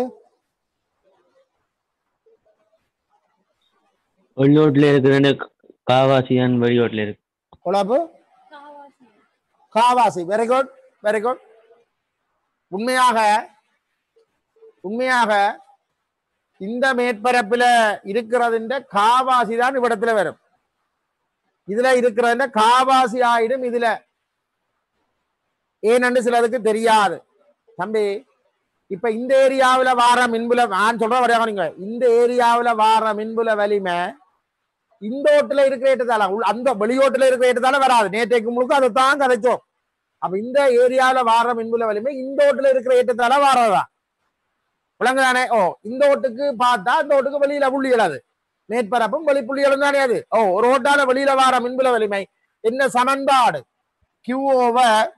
Speaker 3: உள்நாட்டுல இருக்கிற காவாசியான் வெளிநாட்டுல இருக்கு
Speaker 1: குழப்பு காவாசி வெரி குட் வெரி குட் உண்மையாக உண்மையாக இந்த மேற்பரப்புல இருக்கிறதுன்ற காவாசி தான் இவ்விடத்துல வரும் இதுல இருக்கிறதுன்ற காவாசி ஆயிடும் இதுல ஏனென்று சிலருக்கு தெரியாது தம்பி இப்ப இந்த ஏரியாவுல வார மின்புல நான் சொல்ற வரையா நீங்க இந்த ஏரியாவுல வார மின்புல வலிமை இந்த ஓட்டுல இருக்கிற ஏற்றத்தால உள்- அந்த வெளியோட்டுல இருக்கிற ஏற்றத்தால வராது நேற்றைக்கு முழுக்க அதை தான் கதைச்சோம் அப்ப இந்த ஏரியாவுல வார மின்புல வலிமை இந்த ஓட்டுல இருக்கிற ஏற்றத்தால வாரதா விளங்குதானே ஓ இந்த ஓட்டுக்கு பார்த்தா இந்த ஓட்டுக்கு வெளியில புள்ளிகள் அது மேற்பரப்பும் வெளிப்புள்ளிகளும் தானே அது ஓ ஒரு ஓட்டால வெளியில வார மின்புல வலிமை என்ன சமன்பாடு Q over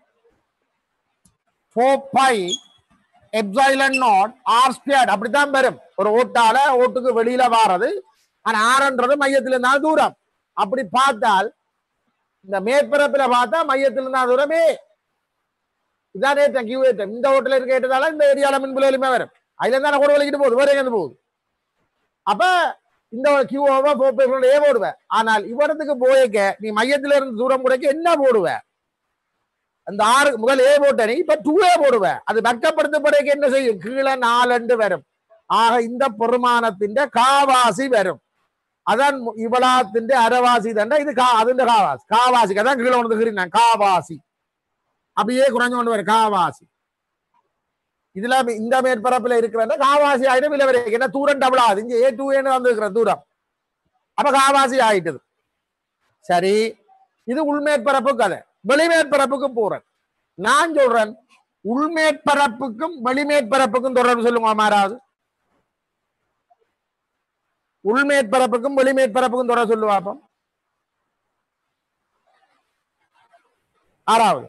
Speaker 1: four pi epsilon naught R squared அப்படித்தான் வரும் ஒரு ஓட்டால ஓட்டுக்கு வெளியில வாரது ஆனா ஆறுன்றது மையத்துல இருந்தாலும் தூரம் அப்படி பார்த்தால் இந்த மேற்பரப்புல பார்த்தா மையத்துல இருந்தா தூரமே இதான் ஏற்றம் கியூ ஏற்றம் இந்த ஓட்டுல இருக்க ஏற்றதால இந்த ஏரியால மின்புல வலிமை வரும் அதுல இருந்தா கூட வலிக்கிட்டு போகுது வேற எங்க போகுது அப்ப இந்த கியூ ஓவா ஃபோர் ஏ போடுவேன் ஆனால் இவரத்துக்கு போயக்க நீ மையத்துல இருந்து தூரம் குறைக்க என்ன போடுவ அந்த ஆறு முதல் ஏ போட்ட நீ இப்ப டூ ஏ போடுவ அது வெக்கப்படுத்தப்படைக்கு என்ன செய்யும் கீழே நாலண்டு வரும் ஆக இந்த பெருமானத்தின் காவாசி வரும் அதான் இவளாத்தின் அரவாசி தண்டா இது கா அதுண்ட காவாசி காவாசிக்கு அதான் கீழே ஒன்று கீறினான் காவாசி அப்படியே குறைஞ்சு கொண்டு வரும் காவாசி இதுல இந்த மேற்பரப்புல இருக்கிற காவாசி ஆயிடும் இல்ல வரைக்கும் என்ன தூரம் டபுள் ஆகுது இங்க ஏ டூ ஏன்னு வந்திருக்கிற தூரம் அப்ப காவாசி ஆயிட்டது சரி இது உள்மேற்பரப்பு கதை வெளிமேற்பரப்புக்கும் போறேன் நான் சொல்றேன் உள்மேற்பரப்புக்கும் வெளிமேற்பரப்புக்கும் தொடர்பு சொல்லுங்க மாறாது உள்மேற்பரப்புக்கும் வெளிமேற்பரப்புக்கும் தொடர்பு சொல்லுவாப்பம் ஆறாவது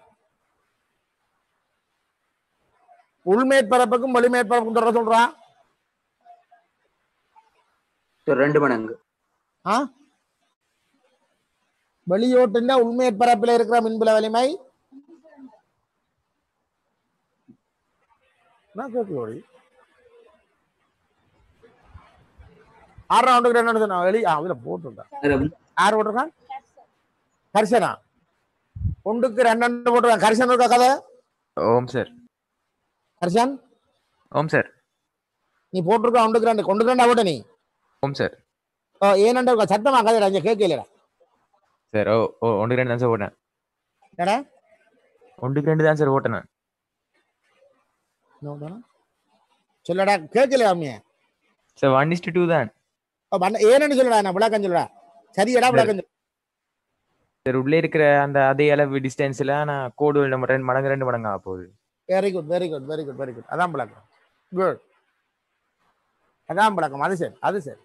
Speaker 1: உள்மேற்பரப்புக்கும் வெளிமேற்பரப்புக்கும் தொடர்பு சொல்றான்
Speaker 4: ரெண்டு மடங்கு
Speaker 1: ஆ வெளியோட்டின் உள்மேற்பரப்பில் இருக்கிற மின்புல வலிமை நான் கேட்கலோடி ஆறு ரவுண்டுக்கு என்ன சொன்னா வெளி ஆ இதுல போட்டுருக்கேன் யார் போட்டிருக்கான் கரிசனா ஒன்றுக்கு ரெண்டு போட்டிருக்கான் கரிசன் இருக்கா கதை
Speaker 6: ஓம் சார்
Speaker 1: கரிசன்
Speaker 6: ஓம் சார்
Speaker 1: நீ போட்டிருக்க ஒன்றுக்கு ரெண்டு கொண்டுக்கு ரெண்டா போட்ட நீ
Speaker 6: ஓம் சார்
Speaker 1: ஓ ஏனண்டா சத்தமா கதை இங்க கேட்கலடா
Speaker 6: சார் ஓ ஓ ஒன்றுக்கு ரெண்டு தான் சார் ஓட்டேன்
Speaker 1: என்னடா
Speaker 6: ஒன்றுக்கு ரெண்டு தான் சார் ஓட்டினேன்
Speaker 1: என்ன பண்றானா? சொல்லடா கேட்கலையா அம்மிய
Speaker 6: சார் ஒன் இஸ்டு டூ தான்
Speaker 1: ஏன்னு சொல்லடா நான் விளக்கம் சொல்லடா சரியடா விளக்கம் சொல்லு.
Speaker 6: சார் உள்ளே இருக்கிற அந்த அதே அளவு டிஸ்டன்ஸ்ல நான் கோடு நம்ம ரெண்டு மடங்கு ரெண்டு மடங்கா போகுது
Speaker 1: very good very good very good very good அதான் பழக்கம் குட் அதான் பழக்கம் அது சரி அது சரி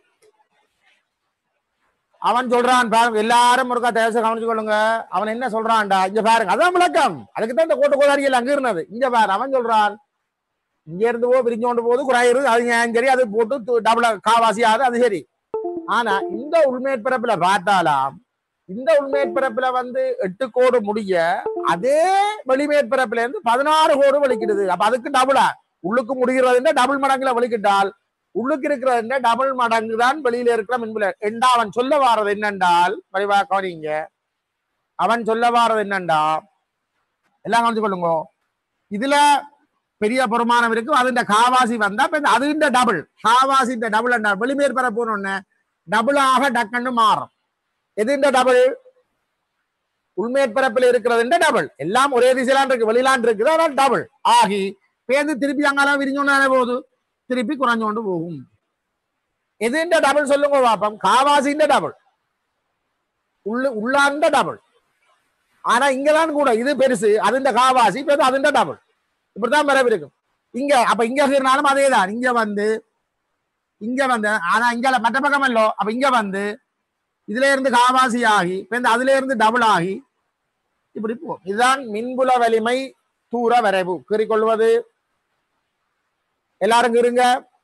Speaker 1: அவன் சொல்றான் பாருங்க எல்லாரும் ஒருக்கா தேச கவனிச்சு கொள்ளுங்க அவன் என்ன சொல்றான்டா இங்க பாருங்க அதான் விளக்கம் அதுக்கு தான் இந்த கோட்டை கோதாரிகள் அங்க இருந்தது இங்க பாரு அவன் சொல்றான் இங்க இருந்து போ பிரிஞ்சு கொண்டு போகுது குறாயிரு அது ஏன் சரி அது போட்டு டபுள் காவாசி ஆகுது அது சரி ஆனா இந்த உள்மேற்பரப்புல பார்த்தாலாம் இந்த உள்மேற்பரப்புல வந்து எட்டு கோடு முடிய அதே வெளிமேற்பரப்புல இருந்து பதினாறு கோடு வலிக்கிடுது அப்ப அதுக்கு டபுளா உள்ளுக்கு முடிகிறதுன்ற டபுள் மடங்குல வலிக்கிட்டால் உள்ளுக்கு இருக்கிறது டபுள் மடங்கு தான் வெளியில இருக்கிற மின்புல என்றா அவன் சொல்ல வாரது என்னென்றால் வடிவா கவனிங்க அவன் சொல்ல வாரது என்னண்டா எல்லாம் கவனிச்சு கொள்ளுங்க இதுல பெரிய பெருமானம் இருக்கு அது இந்த காவாசி வந்தா இப்ப இந்த அது இந்த டபுள் காவாசி இந்த டபுள் என்றால் வெளிமேற்பரப்பு ஒண்ணு டபுளாக டக்குன்னு மாறும் எது இந்த டபுள் உள்மேற்பரப்பில் இருக்கிறது டபுள் எல்லாம் ஒரே திசையிலான் இருக்கு வெளியிலான் இருக்குது ஆனால் டபுள் ஆகி பேருந்து திருப்பி அங்கெல்லாம் விரிஞ்சோன்னு போகுது திருப்பி குறைஞ்சோண்டு போகும் எது இந்த டபுள் சொல்லுங்க பாப்பம் காவாசின்ற டபுள் உள்ள உள்ளாண்ட டபுள் ஆனா இங்கதான் கூட இது பெருசு அது இந்த காவாசி இப்ப இது அதுண்ட டபுள் இப்படித்தான் வரவு இருக்கும் இங்க அப்ப இங்க இருந்தாலும் அதே தான் இங்க வந்து இங்க வந்து ஆனா இங்க மற்ற பக்கம் இல்லோ அப்ப இங்க வந்து இதுல இருந்து காவாசி ஆகி இப்ப இந்த அதுல இருந்து டபுள் ஆகி இப்படி போகும் இதுதான் மின்புல வலிமை தூர வரைவு கூறிக்கொள்வது எல்லாரும் இருங்க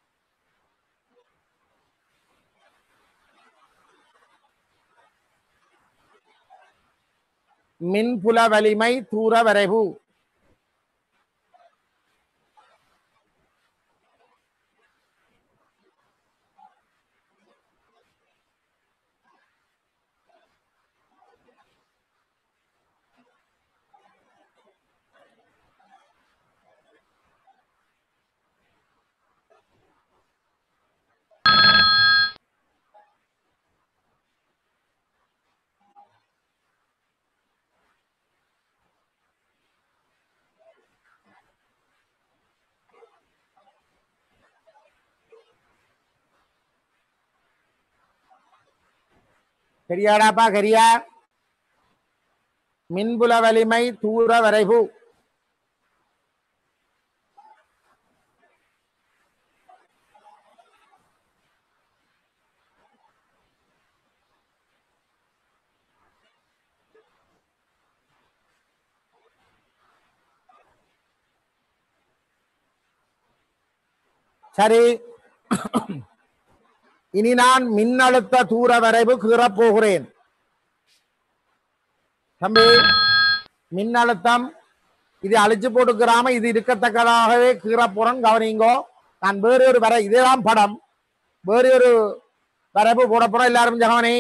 Speaker 1: மின்புல வலிமை தூர வரைவு சரியாடாப்பா கரியா மின்புல வலிமை தூர வரைவு சரி இனி நான் மின்னழுத்த தூர வரைவு கீறப் போகிறேன் தம்பி மின்னழுத்தம் இது அழிச்சு போட்டுக்கிறாம இது இருக்கத்தக்கதாகவே கீற போறேன் கவனிங்கோ நான் வேறு ஒரு வரை இதேதான் படம் வேறு ஒரு வரைவு போட போறோம் எல்லாரும் கொஞ்சம் கவனி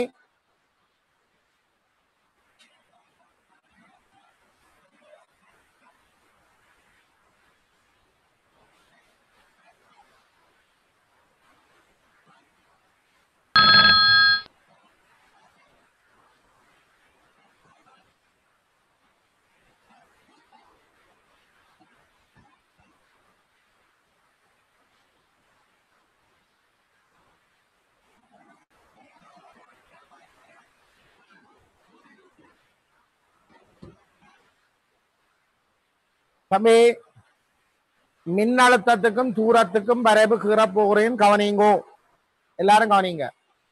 Speaker 1: தம்பி மின்னழுத்தத்துக்கும் தூரத்துக்கும் வரைவு கீற போகிறேன் கவனிங்கோ எல்லாரும் கவனிங்க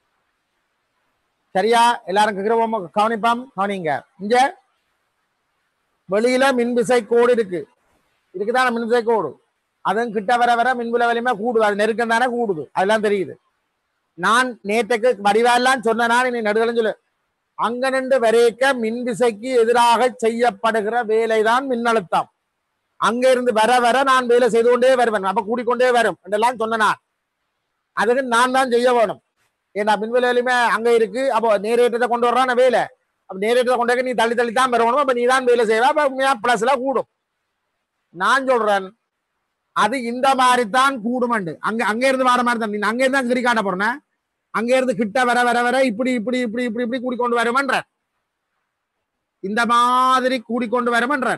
Speaker 1: சரியா எல்லாரும் கீறவோம் கவனிப்பாம் கவனிங்க இங்க வெளியில மின்விசை கோடு இருக்கு இருக்குதான மின்விசை கோடு அதுவும் கிட்ட வர வர மின்புல வலிமை கூடுது அது நெருக்கம் தானே கூடுது அதெல்லாம் தெரியுது நான் நேற்றுக்கு வடிவாலாம் சொன்ன நான் இனி நடுகளும் சொல்லு அங்க நின்று வரைக்க மின்விசைக்கு எதிராக செய்யப்படுகிற வேலைதான் மின்னழுத்தம் அங்க இருந்து வர வர நான் வேலை செய்து கொண்டே வருவேன் அப்ப கூடிக்கொண்டே வரும் என்றெல்லாம் சொன்ன நான் அதுக்கு நான் தான் செய்ய வேணும் ஏன்னா மின்விலையிலுமே அங்க இருக்கு அப்போ நேரேற்றத்தை கொண்டு வர்றான வேலை அப்ப நேரேற்றத்தை கொண்டு வர நீ தள்ளி தள்ளி தான் வரணும் அப்ப நீ தான் வேலை செய்வ அப்ப பிளஸ்ல கூடும் நான் சொல்றேன் அது இந்த மாதிரி தான் கூடுமண்டு அங்க அங்க இருந்து வர மாதிரி தான் நீ அங்க இருந்து கிரி காட்ட போறேன் அங்க இருந்து கிட்ட வர வர வர இப்படி இப்படி இப்படி இப்படி இப்படி கூடிக்கொண்டு வருமன்ற இந்த மாதிரி கூடிக்கொண்டு வருமன்ற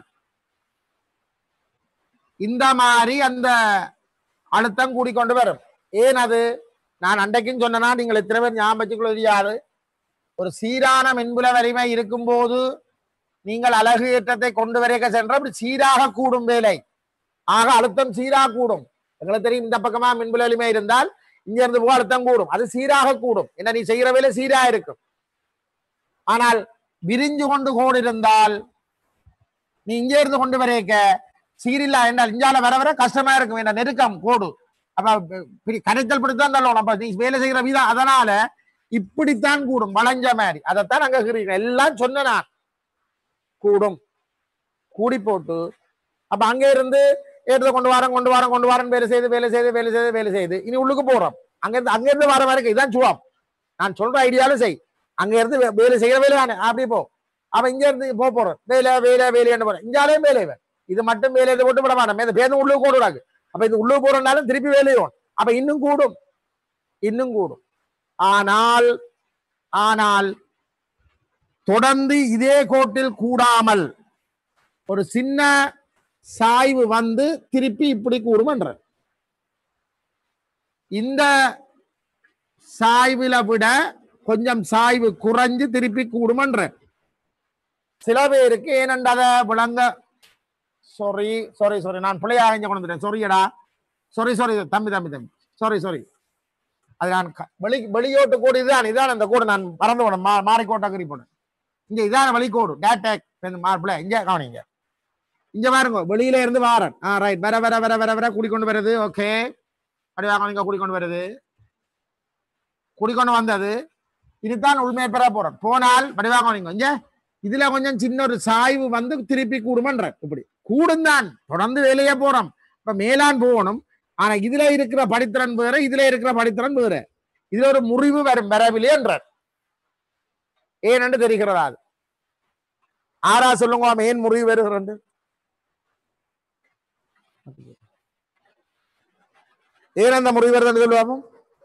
Speaker 1: இந்த மாதிரி அந்த அழுத்தம் கூடிக்கொண்டு வரும் ஏன் அது நான் அன்றைக்கும் சொன்னனா நீங்கள் எத்தனை பேர் ஞாபகம் வச்சுக்கொள்ள தெரியாது ஒரு சீரான மின்புல வலிமை இருக்கும்போது நீங்கள் அழகு ஏற்றத்தை கொண்டு வரைக்க சென்ற அப்படி சீராக கூடும் வேலை ஆக அழுத்தம் சீராக கூடும் எங்களுக்கு தெரியும் இந்த பக்கமா மின்புல வலிமை இருந்தால் இங்க இருந்து போக அழுத்தம் கூடும் அது சீராக கூடும் என்ன நீ செய்கிற வேலை சீரா இருக்கும் ஆனால் விரிஞ்சு கொண்டு கோடு இருந்தால் நீ இங்கே இருந்து கொண்டு வரைக்க சீரில்லா என்றால் இஞ்சால வர வர கஷ்டமா இருக்கும் என்ன நெருக்கம் கோடு அப்ப பிடி- கரைத்தல் பிடித்தான் தள்ளணும் அப்ப நீ வேலை செய்கிற விதம் அதனால இப்படித்தான் கூடும் வளைஞ்ச மாதிரி அதைத்தான் அங்க இருக்கிறீங்க எல்லாம் சொன்ன நான் கூடும் கூடி போட்டு அப்ப அங்க இருந்து ஏற்றது கொண்டு வரேன் கொண்டு வரேன் கொண்டு வரேன் வேலை செய்து வேலை செய்து வேலை செய்து வேலை செய்து இனி உள்ளுக்கு போறோம் அங்க இருந்து அங்க இருந்து வர வரைக்கும் இதான் சுவம் நான் சொல்ற ஐடியாலும் செய் அங்க இருந்து வே- வேலை செய்யற வேலை தானே அப்படி போ அப்ப இங்க இருந்து போக போறோம் வேலை வேலை வேலைன்னு போறேன் இஞ்சாலையும் வேலை இவன். இது மட்டும் வேலை இதை போட்டு விட மாட்டோம் இந்த பேருந்து உள்ளுக்கு கூடுறாங்க அப்ப இது உள்ளுக்கு போறனாலும் திருப்பி வேலையும் அப்ப இன்னும் கூடும் இன்னும் கூடும் ஆனால் ஆனால் தொடர்ந்து இதே கோட்டில் கூடாமல் ஒரு சின்ன சாய்வு வந்து திருப்பி இப்படி கூடுமன்ற இந்த சாய்வுல விட கொஞ்சம் சாய்வு குறைஞ்சு திருப்பி கூடுமன்ற சில பேருக்கு ஏனென்றத விளங்க சாரி சாரி சாரி நான் பிள்ளையா இங்க கொண்டு வந்துட்டேன் சொரியடா சாரி சாரி தம்பி தம்பி தம்பி சாரி சாரி அது நான் க- வெளி வெளியோட்டு கோடு இதுதான் இதான் அந்த கோடு நான் மறந்து போனேன் மா மாறிக்கோட்டை கறி போனேன் இங்க இதான வெளிக்கோடு டேட்டேக் மார்பிள இங்க கவனிங்க இங்க பாருங்க வெளியில இருந்து வாரன் ஆ ரைட் வர வர வர வர வர கூடிக்கொண்டு வருது ஓகே அப்படி வாங்க இங்க கூடிக்கொண்டு வருது கூடிக்கொண்டு வந்தது இதுதான் உண்மையை பெற போறோம் போனால் வடிவாக நீங்க இங்க இதுல கொஞ்சம் சின்ன ஒரு சாய்வு வந்து திருப்பி கூடுமன்ற இப்படி கூடும் தான் தொடர்ந்து வேலையே போறோம் இப்ப மேலான் போகணும் ஆனா இதுல இருக்கிற படித்திறன் வேற இதுல இருக்கிற படித்திறன் வேற இதுல ஒரு முறிவு வரும் வரவில்லை என்றார் ஏனென்று தெரிகிறதா அது ஆறா சொல்லுங்க ஆமா, ஏன் முறிவு வருகிறது ஏன் அந்த முறிவு வருதுன்னு சொல்லுவாங்க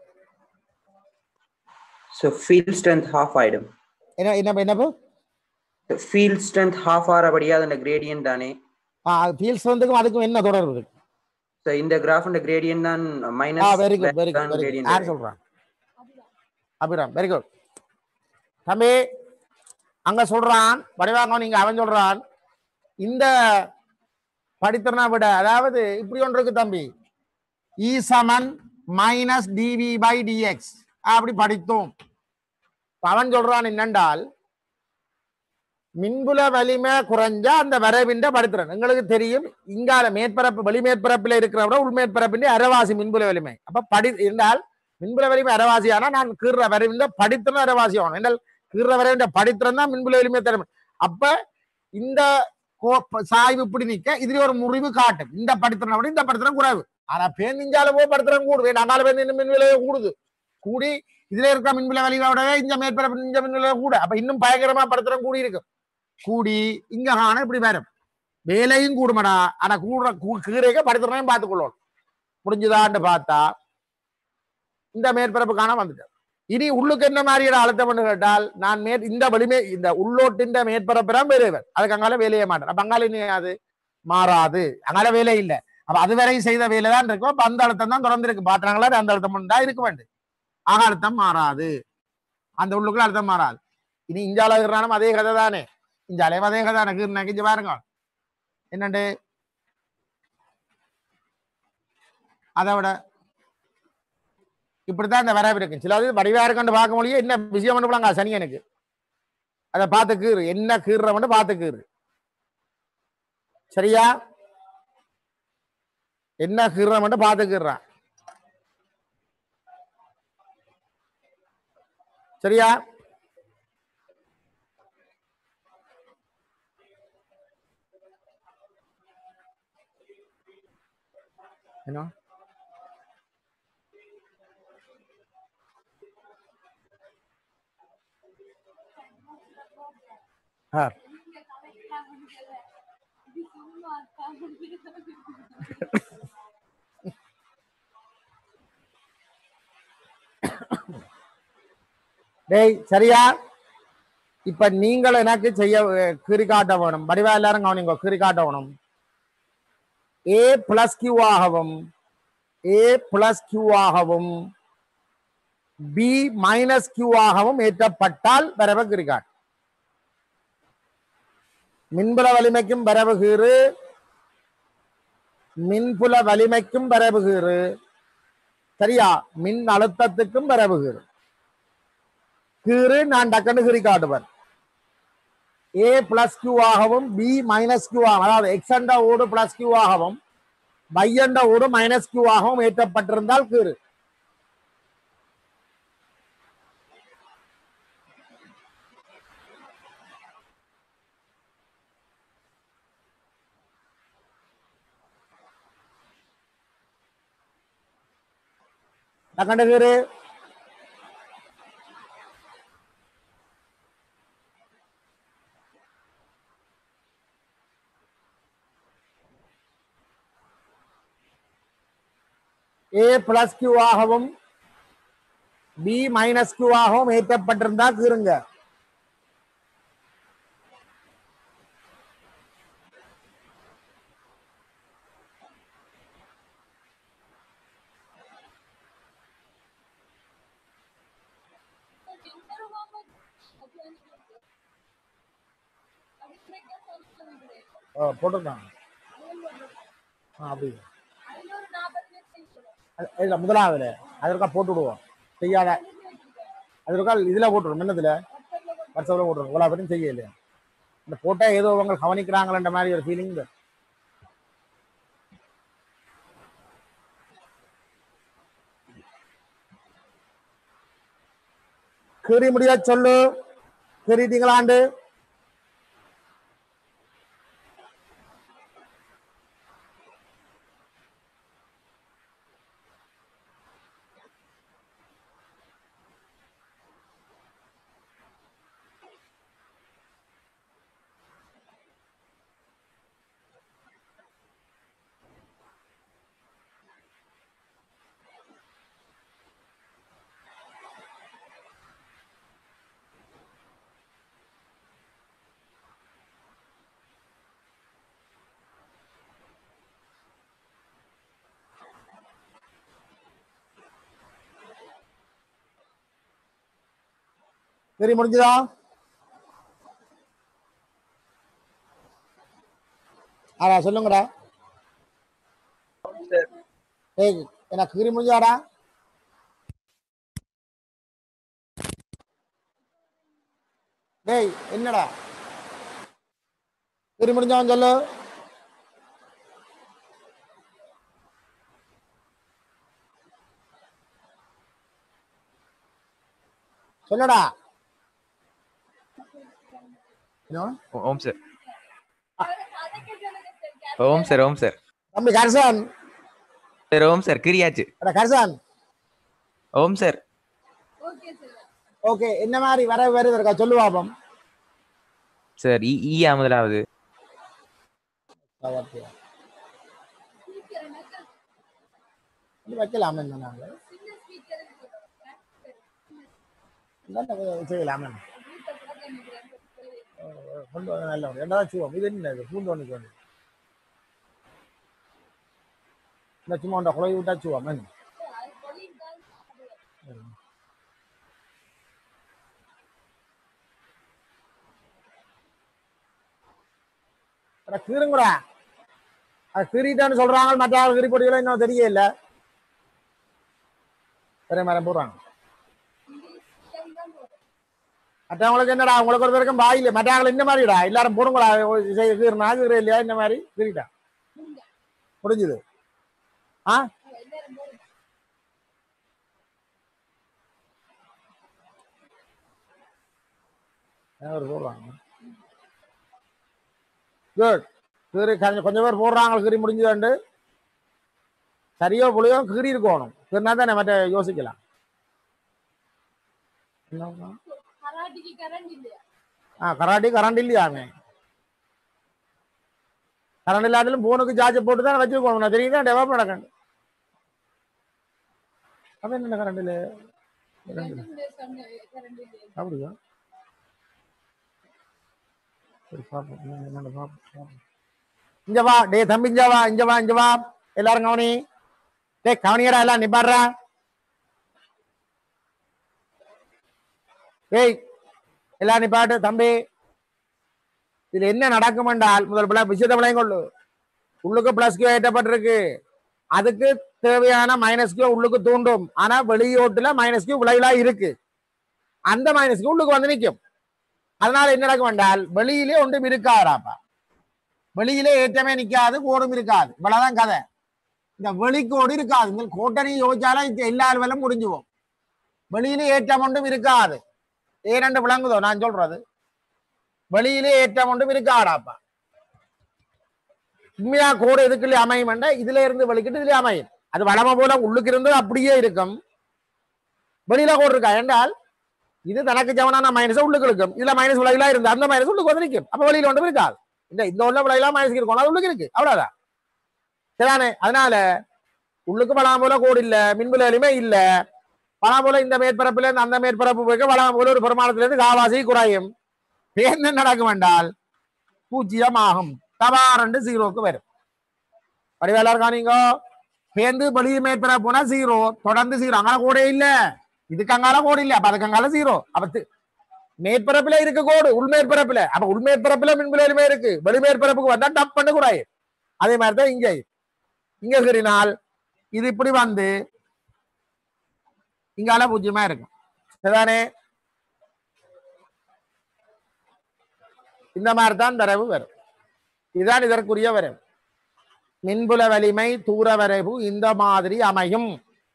Speaker 4: ஸோ ஃபீல் ஸ்ட்ரென்த் ஹாஃப் ஆயிடும்
Speaker 1: என்ன என்ன என்னப்போ
Speaker 4: ஃபீல் ஸ்ட்ரென்த் ஹாஃப் ஆறபடியா அந்த கிரேடியன் தானே
Speaker 1: ஃபீல்ஸ் வந்துக்கும் அதுக்கும் என்ன தொடர்பு இருக்கு
Speaker 4: ஸோ இந்த கிராஃப் இந்த கிரேடியன் தான்
Speaker 1: ஆ
Speaker 4: minus
Speaker 1: very good very good very good யார் சொல்றான் அபிராம் வெரி குட் தம்பி அங்க சொல்றான் வடிவாங்க நீங்க அவன் சொல்றான் இந்த படித்திறனை விட அதாவது இப்படி ஒன்று இருக்கு தம்பி இ சமன் மைனஸ் டிவி பை டிஎக்ஸ் அப்படி படித்தோம் இப்ப அவன் சொல்றான் என்னென்றால் மின்புல வலிமை குறைஞ்சா அந்த வரைவின்ற படுத்துறேன் எங்களுக்கு தெரியும் இங்கால மேற்பரப்பு வெளி மேற்பரப்பில் இருக்கிற விட உள் மேற்பரப்பின் அரவாசி மின்புல வலிமை அப்ப படி இருந்தால் மின்புல வலிமை அரவாசி ஆனா நான் கீற வரைவின்ற படித்திறன் அரவாசி ஆகணும் என்றால் கீற வரைவின்ற படித்திறன் தான் மின்புல வலிமை தரும் அப்ப இந்த கோ- சாய்வு இப்படி நிக்க இதுல ஒரு முறிவு காட்டும் இந்த படித்திறனை விட இந்த படித்திறன் குறைவு ஆனா பேருந்திஞ்சால போய் படித்திறன் கூடுது நாங்கால பேருந்து இன்னும் மின் விலை கூடுது கூடி இதுல இருக்கிற மின்விலை வலிமை விடவே இந்த மேற்பரப்பு இந்த மின்விலை கூட அப்ப இன்னும் பயங்கரமா படித்திறன் கூடி இருக்கும் கூடி இங்க காண இப்படி வரும் வேலையும் கூடுமடா ஆனா கூட கீரைக்க படுத்துறதையும் பார்த்துக்கொள்ளணும் முடிஞ்சுதான்னு பார்த்தா இந்த மேற்பரப்பு காண வந்துட்டேன் இனி உள்ளுக்கு என்ன மாதிரியான அழுத்தம் கேட்டால் நான் மே இந்த வலிமை இந்த உள்ளோட்டின் மேற்பரப்புறம் வேலைவர் அதுக்கு அங்கால வேலையே மாட்டேன் அப்ப அங்கால இனி அது மாறாது அங்கால வேலை இல்லை அப்ப அது வரையும் செய்த வேலை தான் இருக்கும் அப்ப அந்த அழுத்தம் தான் தொடர்ந்து இருக்கு பாத்திரங்களா அந்த அழுத்தம் தான் இருக்க வேண்டும் ஆக அழுத்தம் மாறாது அந்த உள்ளுக்குள்ள அழுத்தம் மாறாது இனி இஞ்சால இருக்கிறாலும் அதே கதை தானே இஞ்சாலே அதே கதை தானே கீர்னா கிஞ்சு பாருங்க என்னண்டு அதை விட இப்படித்தான் இந்த வரவு இருக்கு சில இது வடிவா இருக்கான்னு பார்க்க முடியும் என்ன விஷயம் பண்ண போலாங்க சனியனுக்கு அதை பார்த்து கீறு என்ன கீறுறவன் பார்த்து கீறு சரியா என்ன கீறுறவன் பார்த்து கீறுறான் சரியா என்ன ஆ டேய் சரியா இப்ப நீங்கள் எனக்கு செய்ய கீறி காட்ட வேணும் வடிவா எல்லாரும் கவனிங்க கீறி காட்ட வேணும் ஏ பிளஸ் கியூ ஆகவும் ஏ பிளஸ் கியூ ஆகவும் பி மைனஸ் கியூ ஆகவும் ஏற்றப்பட்டால் வரவு கிரிகாட் மின்புல வலிமைக்கும் வரவுகீறு மின்புல வலிமைக்கும் வரவுகீறு சரியா மின் அழுத்தத்துக்கும் வரவுகீறு கீறு நான் டக்குன்னு கீறி காட்டுவேன் ஏ பிளஸ் கியூ ஆகவும் பி மைனஸ் கியூ ஆகும் அதாவது எக்ஸ் என்ற ஓடு பிளஸ் கியூ ஆகவும் y என்ற ஓடு மைனஸ் கியூ ஆகவும் ஏற்றப்பட்டிருந்தால் கீறு டக்குன்னு கீறு ஏ பிளஸ் கியூ ஆகவும் பி மைனஸ் கியூ ஆகவும் ஏற்றப்பட்டிருந்தா கீறுங்க ஆ, போட்டிருக்காங்க ஆ அப்படி அது- இல்ல முதலாவதுல அதற்கா போட்டு விடுவோம் செய்யாத அதற்கா இதுல போட்டுருவோம் என்னதுல வாட்ஸ்அப்ல போட்டுருவோம் இவ்வளோ பற்றியும் செய்ய இல்லையா இந்த போட்டா ஏதோ அவங்க கவனிக்கிறாங்களன்ற மாதிரி ஒரு ஃபீலிங் கீறி முடியா சொல்லு கீறிட்டீங்களாண்டு சரி முடிஞ்சுதா ஆடா சொல்லுங்கடா
Speaker 2: சார்
Speaker 1: ஏய் எனக்கு கீறி முடிஞ்சாடா டேய் என்னடா கீறி முடிஞ்சவன் சொல்லு சொல்லடா என்ன?
Speaker 6: ஓ- ஓம் சார் ஓம் சார் ஓம் சார்
Speaker 1: தம்பி கரசான்
Speaker 6: சார் ஓம் சார் கிரியாச்சு
Speaker 1: அட கரசான்
Speaker 6: ஓம் சார்
Speaker 1: ஓகே என்ன மாதிரி வர வருது இருக்கா சொல்லு பாப்போம்
Speaker 6: சார் இ ஈயா முதலாவது
Speaker 1: இது வைக்கலாமே நாங்க செய்யலாமே கொண்டு வர நல்ல ரெண்டாவது வச்சுவோம் இது என்ன இது பூண்டு ஒன்று கொண்டு இந்த சும்மா உண்ட குழவி விட்டா வச்சுவோம் என்ன அட கீருங்கடா அது கீறிட்டான்னு சொல்றாங்க மற்ற ஆள் கீறி போட்டிகளோ இன்னும் தெரியல வேற மரம் போடுறாங்க மற்றவங்களுக்கு என்னடா உங்களுக்கு ஒரு வரைக்கும் வாயில மற்றவங்களை இந்த மாதிரிடா எல்லாரும் போடுங்களா கீறினா கீற இல்லையா இந்த மாதிரி கீறிட்டா முடிஞ்சுது ஆ ஏன் ஒரு போடுறாங்க குட் கீறி கொஞ்சம் கொஞ்சம் பேர் போடுறாங்க கீறி முடிஞ்சுதாண்டு சரியோ புளியோ கீறி இருக்கணும் கீறினா தானே மற்ற யோசிக்கலாம் என்ன ஆ கராட்டி கரண்ட் இல்லையாமே கரண்ட் இல்லாட்டிலும் போனுக்கு சார்ஜ் போட்டு தான் வச்சுருக்கோம் நான் தெரியுதா டெவலப் நடக்கணும் அது என்ன கரண்ட் இல்லை அப்படியா சரி பார்ப்போம் என்ன- என்னன்னு பார்ப்போம் பார்ப்போம். இங்க வா டே தம்பி இங்க வா இங்க வா இங்க வா எல்லாரும் கவனி டே கவனியடா எல்லாம் நிப்பாடுறா டேய் எல்லாம் நிப்பாட்டு தம்பி இதுல என்ன நடக்கும் என்றால் முதல் பிள்ளை விஷயத்தை விளையும் கொள்ளு உள்ளுக்கு பிளஸ் கியூ ஏற்றப்பட்டிருக்கு அதுக்கு தேவையான மைனஸ் கியூ உள்ளுக்கு தூண்டும் ஆனா வெளியோட்டுல மைனஸ் கியூ விளைவுலா இருக்கு அந்த மைனஸ் கியூ உள்ளுக்கு வந்து நிற்கும் அதனால என்ன நடக்கும் என்றால் வெளியிலே ஒன்றும் இருக்காதாப்பா வெளியிலே ஏற்றமே நிக்காது கோடும் இருக்காது இவ்வளவுதான் கதை இந்த வெளிக்கோடு இருக்காது இந்த கோட்டணி யோசிச்சாலும் இது எல்லா அலுவலும் முடிஞ்சுவோம் வெளியிலே ஏற்றம் ஒன்றும் இருக்காது ஏனென்று விளங்குதோ நான் சொல்றது வெளியிலே ஏற்றம் ஒன்றும் இருக்காடாப்பா உண்மையா கோடு எதுக்குள்ள அமையும் என்றா இதுல இருந்து வெளிக்கிட்டு இதுல அமையும் அது வளம போல உள்ளுக்கு இருந்து அப்படியே இருக்கும் வெளியில கோடு இருக்கா என்றால் இது தனக்கு ஜவனான மைனஸ் உள்ளுக்கு இருக்கும் இதுல மைனஸ் விலையில இருந்து அந்த மைனஸ் உள்ளுக்கு வந்து நிற்கும் அப்ப வெளியில ஒன்றும் இருக்காது இந்த இந்த உள்ள விலையில மைனஸ் இருக்கும் அது உள்ளுக்கு இருக்கு அவ்வளவுதான் சரிதானே அதனால உள்ளுக்கு வளம் போல கோடு இல்ல மின்விலையிலுமே இல்ல வளம் போல இந்த மேற்பரப்புல இருந்து அந்த மேற்பரப்பு போய்க்க வளம் போல ஒரு பெருமானத்துல இருந்து காவாசி குறையும் என்ன நடக்கும் என்றால் பூஜ்ஜியம் ஆகும் தபாரண்டு ஜீரோக்கு வரும் வடிவேலா இருக்கா நீங்க பேந்து வெளியே மேற்பரப்பு போனா ஜீரோ தொடர்ந்து ஜீரோ அங்கே கூட இல்ல இதுக்கு அங்கால கோடு இல்ல அப்ப அதுக்கு அங்கால ஜீரோ அப்ப தி- மேற்பரப்புல இருக்கு கோடு உள் மேற்பரப்புல அப்ப உள் மேற்பரப்புல மின்விலையிலுமே இருக்கு வெளி மேற்பரப்புக்கு வந்தா டப் பண்ணு குறையும் அதே மாதிரி தான் இங்க இங்க சரினால் இது இப்படி வந்து இங்கால பூஜ்ஜியமா இருக்கும் சரிதானே இந்த மாதிரி தான் தரவு வரும் இதுதான் இதற்குரிய வரைவு மின்புல வலிமை தூர வரைவு இந்த மாதிரி அமையும்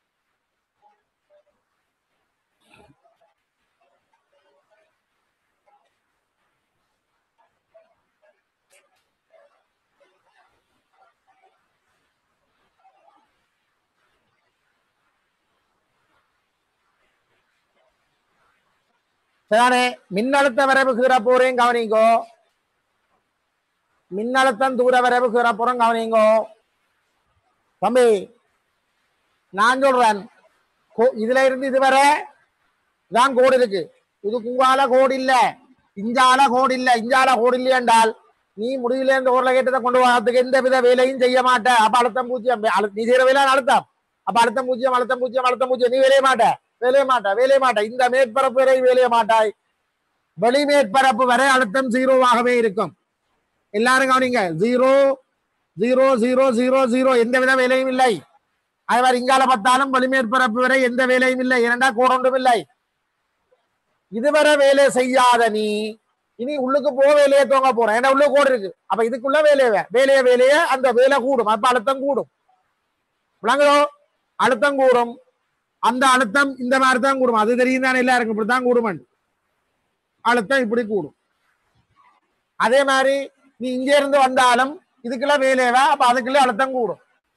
Speaker 1: சரிதானே மின்னழுத்த வரைவு கீற போறேன் கவனிங்கோ மின்னழுத்தம் தூர வரைவு கீற போறோம் கவனிங்கோ தம்பி நான் சொல்றேன் கோ- இதுல இருந்து இதுவரை தான் கோடு இருக்கு இது குங்கால கோடு இல்ல இஞ்சால கோடு இல்ல இஞ்சால கோடு இல்லை என்றால் நீ முடியல இந்த ஊர்ல கேட்டதை கொண்டு வரதுக்கு எந்த வித வேலையும் செய்ய மாட்ட அப்ப அழுத்தம் பூஜ்ஜியம் அழு- நீ செய்யற வேலை அழுத்தம் அப்ப அழுத்தம் பூஜ்ஜியம் அழுத்தம் பூஜ்ஜியம் அழுத்தம் பூஜ்ஜியம் நீ வேலைய மாட்ட வேலைய மாட்ட வேலைய மாட்ட இந்த மேற்பரப்பு வரை வேலைய மாட்டாய் வெளிமேற்பரப்பு வரை அழுத்தம் ஜீரோவாகவே இருக்கும் எல்லாரும் கவனிங்க zero zero zero zero zero எந்த வித வேலையும் இல்லை அதே மாதிரி இங்கால பார்த்தாலும் வெளிமேற்பரப்பு வரை எந்த வேலையும் இல்லை இரண்டா கோடொன்றும் இல்லை இதுவரை வேலை செய்யாத நீ இனி உள்ளுக்கு போக வேலையை தூங்க போறேன் ஏன்னா உள்ள கோடு இருக்கு அப்ப இதுக்குள்ள வேலையை வேலைய வேலைய அந்த வேலை கூடும் அப்ப அழுத்தம் கூடும் விளங்குதோ அழுத்தம் கூடும் அந்த அழுத்தம் இந்த மாதிரி தான் கூடும் அது தெரியும் தானே எல்லாருக்கும் இப்படித்தான் கூடும் அழுத்தம் இப்படி கூடும் அதே மாதிரி நீ இங்க இருந்து வந்தாலும் இதுக்குள்ள வேலையவா அப்ப அதுக்குள்ள அழுத்தம் கூடும்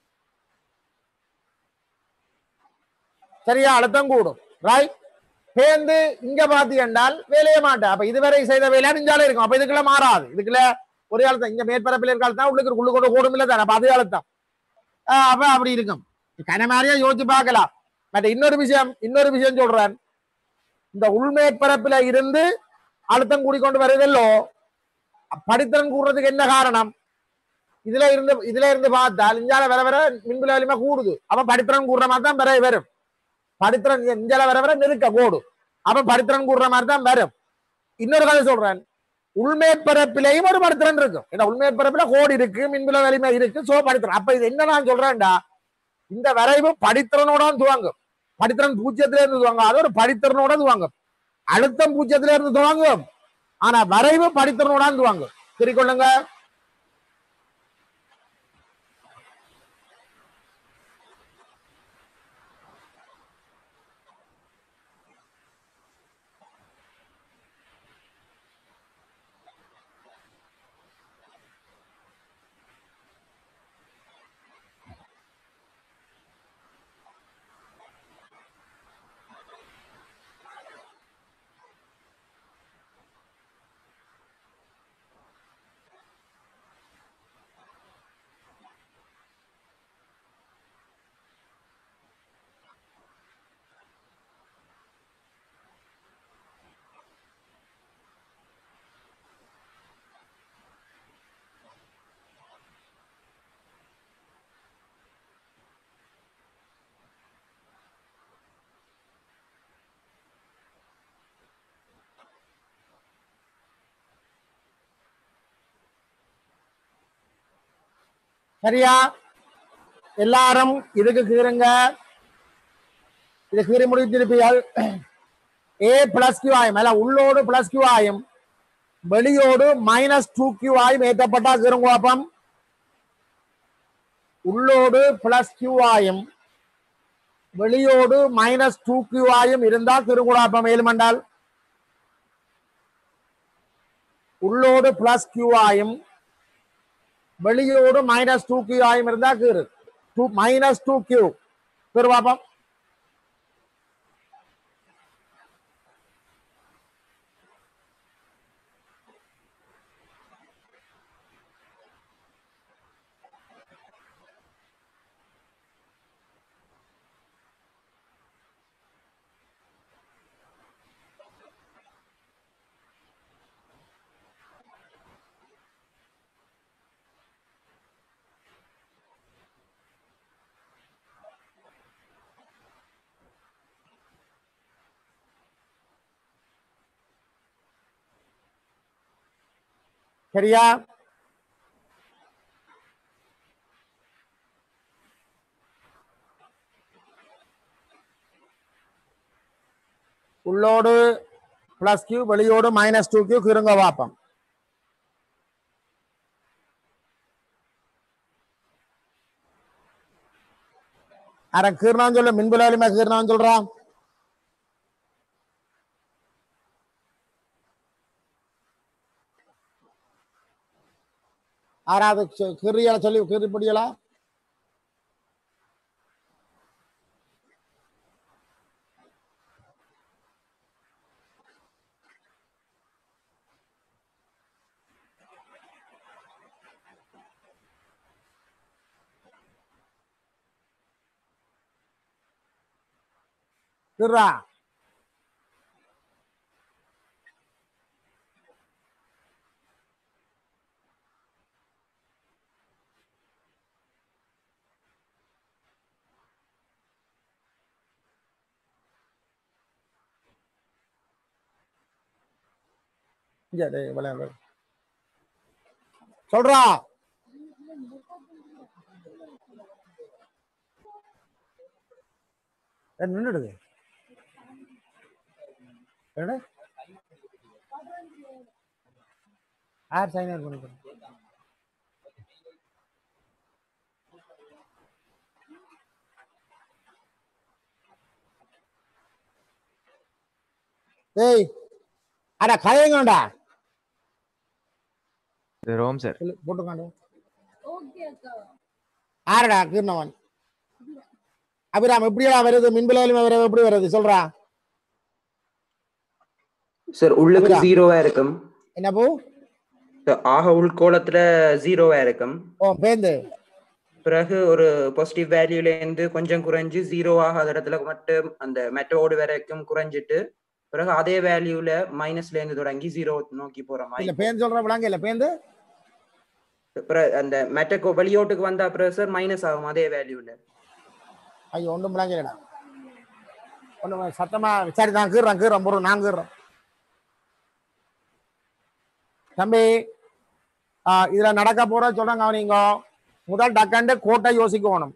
Speaker 1: சரியா அழுத்தம் கூடும் ரைட் சேர்ந்து இங்க பாத்தி என்றால் வேலைய மாட்டேன் அப்ப இதுவரை செய்த வேலையா நெஞ்சாலே இருக்கும் அப்ப இதுக்குள்ள மாறாது இதுக்குள்ள ஒரே அழுத்தம் இங்க மேற்பரப்பில் இருக்க அழுத்தம் உள்ளுக்கு உள்ளு கொண்டு கூடும் இல்ல தானே அப்ப அதே அழுத்தம் ஆஹ் அப்ப அப்படி இருக்கும் கன மாதிரியா யோசிச்சு பார்க்கலாம் பட் இன்னொரு விஷயம் இன்னொரு விஷயம் சொல்றேன் இந்த உள்மேற்பரப்பில இருந்து அழுத்தம் கூடிக்கொண்டு வருதல்லோ படித்திறன் கூடுறதுக்கு என்ன காரணம் இதுல இருந்து இதுல இருந்து பார்த்தால் இஞ்சால வர வர மின்பில வலிமை கூடுது அப்ப படித்திறன் கூடுற மாதிரி தான் வர வரும் படித்திறன் இஞ்சால வர வர நெருக்க கூடும் அப்ப படித்திறன் கூடுற மாதிரி தான் வரும் இன்னொரு கதை சொல்றேன் உள்மேற்பரப்பிலையும் ஒரு படித்திறன் இருக்கும் ஏன்னா உள்மேற்பரப்புல கோடு இருக்கு மின்பில வலிமை இருக்கு சோ படித்திறன் அப்ப இது என்ன நான் சொல்றேன்டா இந்த வரைவு படித்திறனோட தான் துவங்கும் படித்திறன் பூஜ்ஜியத்துல இருந்து துவங்கும் அது ஒரு படித்திறனோட துவங்கும் அழுத்தம் பூஜ்ஜியத்துல இருந்து துவங்கும் ஆனா வரைவு படித்திறனோட தான் துவங்கும் தெரிக்கொள்ளுங்க சரியா எல்லாரும் இதுக்கு கீறுங்க இது கீறி முடித்திருப்பீர்கள் ஏ பிளஸ் கியூ ஆயும் அல்ல உள்ளோடு பிளஸ் கியூ ஆயும் வெளியோடு மைனஸ் டூ கியூ ஆயும் ஏற்றப்பட்டா கீறுங்குழப்பம் உள்ளோடு பிளஸ் கியூ ஆயும் வெளியோடு மைனஸ் டூ கியூ ஆயும் இருந்தால் திருங்குழாப்பம் ஏழுமண்டால் உள்ளோடு பிளஸ் கியூ ஆயும் வெளியோடு மைனஸ் டூ கியூ ஆயும் இருந்தா கீறு டூ மைனஸ் டூ கியூ கீறு பாப்போம் சரியா உள்ளோடு பிளஸ் கியூ வெளியோடு மைனஸ் டூ கியூ கிருங்க பாப்போம் அரை கீர்னான்னு சொல்ல மின்புல வலிமை கீர்னான்னு சொல்றான் ஆறாவது கிரியலை சொல்லி கிரி முடியலா கிர்ரா இங்க டேய், விளையாடு. சொல்றா ஏய், நின்னுடுது என்ன யார் சைன் அவுட் பண்ணிக்கிறேன் ஏய் அட கதைங்கடா
Speaker 6: இது ரோம் சார்
Speaker 1: சொல்லு போட்டுக்காண்டு ஆரடா கீர்ணவன் அபிராம் எப்படியா வருது மின்பிலாலுமே வர எப்படி வருது சொல்றா
Speaker 4: சார் உள்ளுக்கு
Speaker 1: அப்படியா?
Speaker 4: ஜீரோவா இருக்கும்
Speaker 1: என்ன பூ
Speaker 4: Sir, ஆக உள்கோளத்துல ஜீரோவா இருக்கும்
Speaker 1: ஓ பேந்து
Speaker 4: பிறகு ஒரு பாசிட்டிவ் வேல்யூல இருந்து கொஞ்சம் குறைஞ்சு ஜீரோ ஆகாத இடத்துல மட்டும் அந்த மெட்டோடு வரைக்கும் குறைஞ்சிட்டு பிறகு அதே வேல்யூல மைனஸ்ல இருந்து தொடங்கி ஜீரோ நோக்கி போற
Speaker 1: இல்ல
Speaker 4: மாதிரி
Speaker 1: பேந்து சொல்ற விளாங்க இல்ல பேந்து
Speaker 4: பிறகு அந்த மெட்டக்கோ வெளியோட்டுக்கு வந்தா பிறகு சார் மைனஸ் ஆகும் அதே வேல்யூல
Speaker 1: ஐயோ ஒன்றும் விளாங்க இல்லடா ஒன்றும் சத்தமா சரி நான் கீறேன் கீறேன் பொருள் நான் கீறேன் தம்பி ஆ, இதுல நடக்க போற சொல்றாங்க அவனிங்க முதல் டக்கண்டு கோட்டை யோசிக்கணும்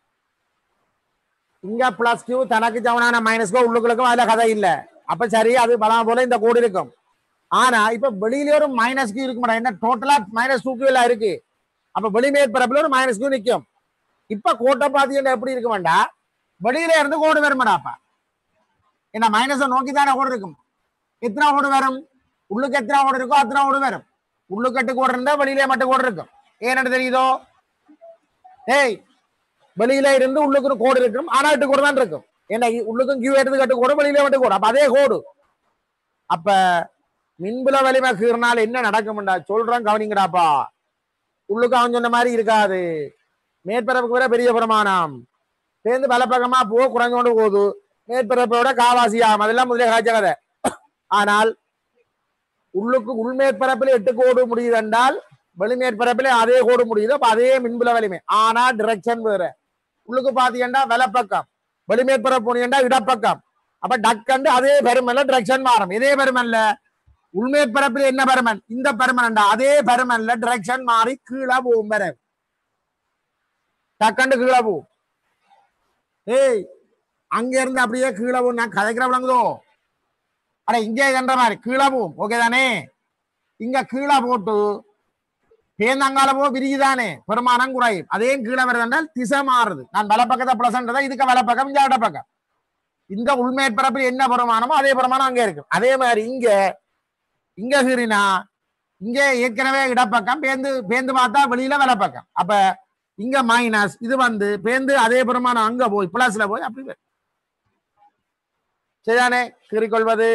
Speaker 1: இங்க பிளஸ் கியூ தனக்கு ஜவனான மைனஸ்க்கோ உள்ளுக்களுக்கும் அதுல கதை இல்ல அப்ப சரி அது பலம் போல இந்த கோடு இருக்கும் ஆனா இப்ப வெளியில ஒரு மைனஸ் கியூ இருக்க மாட்டா என்ன டோட்டலா மைனஸ் டூ கியூ எல்லாம் இருக்கு அப்ப வெளிமேற்பரப்புல ஒரு மைனஸ் கியூ நிக்கும் இப்ப கோட்டை பாத்தீங்கன்னா எப்படி இருக்க வேண்டாம் வெளியில இருந்து கோடு வருமாடாப்பா என்ன மைனஸை நோக்கி தானே கோடு இருக்கும் எத்தனை கோடு வரும் உள்ளுக்கு எத்தனை கோடு இருக்கோ அத்தனை கோடு வரும் உள்ளுக்கு எட்டு கோடு இருந்தா வெளியில மட்டும் கோடு இருக்கும் ஏன்னு தெரியுதோ ஏய் வெளியில இருந்து உள்ளுக்கு ஒரு கோடு இருக்கும் ஆனா எட்டு கோடு தான் இருக்கும் ஏன்னா இ- உள்ளுக்கும் கியூ எடுத்து கட்டு கோடு வெளியில மட்டும் கோடு அப்ப அதே கோடு அப்ப மின்புல வலிமை கீறினால் என்ன நடக்கும்டா சொல்றேன் கவனிங்கடாப்பா உள்ளுக்கு அவன் சொன்ன மாதிரி இருக்காது மேற்பரப்புக்கு வர பெரிய பிரமாணம் சேர்ந்து பலப்பக்கமா போ குறைஞ்சு கொண்டு போகுது மேற்பரப்போட காவாசியாகும் அதெல்லாம் முதலே காய்ச்ச கதை ஆனால் உள்ளுக்கு உள்மேற்பரப்பில் எட்டு கோடு முடியுது என்றால் வெளிமேற்பரப்பில் அதே கோடு முடியுது அப்ப அதே மின்புல வலிமை ஆனா டிரெக்ஷன் வேற உள்ளுக்கு பாத்தீங்கன்னா வலப்பக்கம் வெளிமேற்பரப்பு போனீங்கன்னா இடப்பக்கம் அப்ப டக்கண்டு அதே பெருமல்ல டிரெக்ஷன் மாறும் இதே பெருமல்ல உள்மேற்பரப்பில் என்ன பெருமன் இந்த பெருமன்டா அதே பெருமன்ல டிரெக்ஷன் மாறி கீழே போகும் பெற டக்கண்டு கீழே போகும் ஏய் அங்க இருந்து அப்படியே கீழே போகும் நான் கதைக்கிற விளங்குதோ அட இங்கே கன்ற மாதிரி கீழே போகும் ஓகே தானே இங்க கீழே போட்டு பேந்தங்கால போ விரியுதானே பெருமானம் குறையும் அதே கீழே வருதுன்றால் திசை மாறுது நான் வலப்பக்கத்தை பிளஸ்ன்றதா இதுக்கு வலப்பக்கம் இங்க இடப்பக்கம் இந்த உள்மேற்பரப்பில் என்ன பெருமானமோ அதே பெருமானம் அங்க இருக்கு அதே மாதிரி இங்க இங்க சீரினா இங்க ஏற்கனவே இடப்பக்கம் பேந்து பேந்து பார்த்தா வெளியில வலப்பக்கம் அப்ப இங்க மைனஸ் இது வந்து பேந்து அதே பெருமானம் அங்க போய் பிளஸ்ல போய் அப்படி வரும். சரிதானே கீறிக்கொள்வது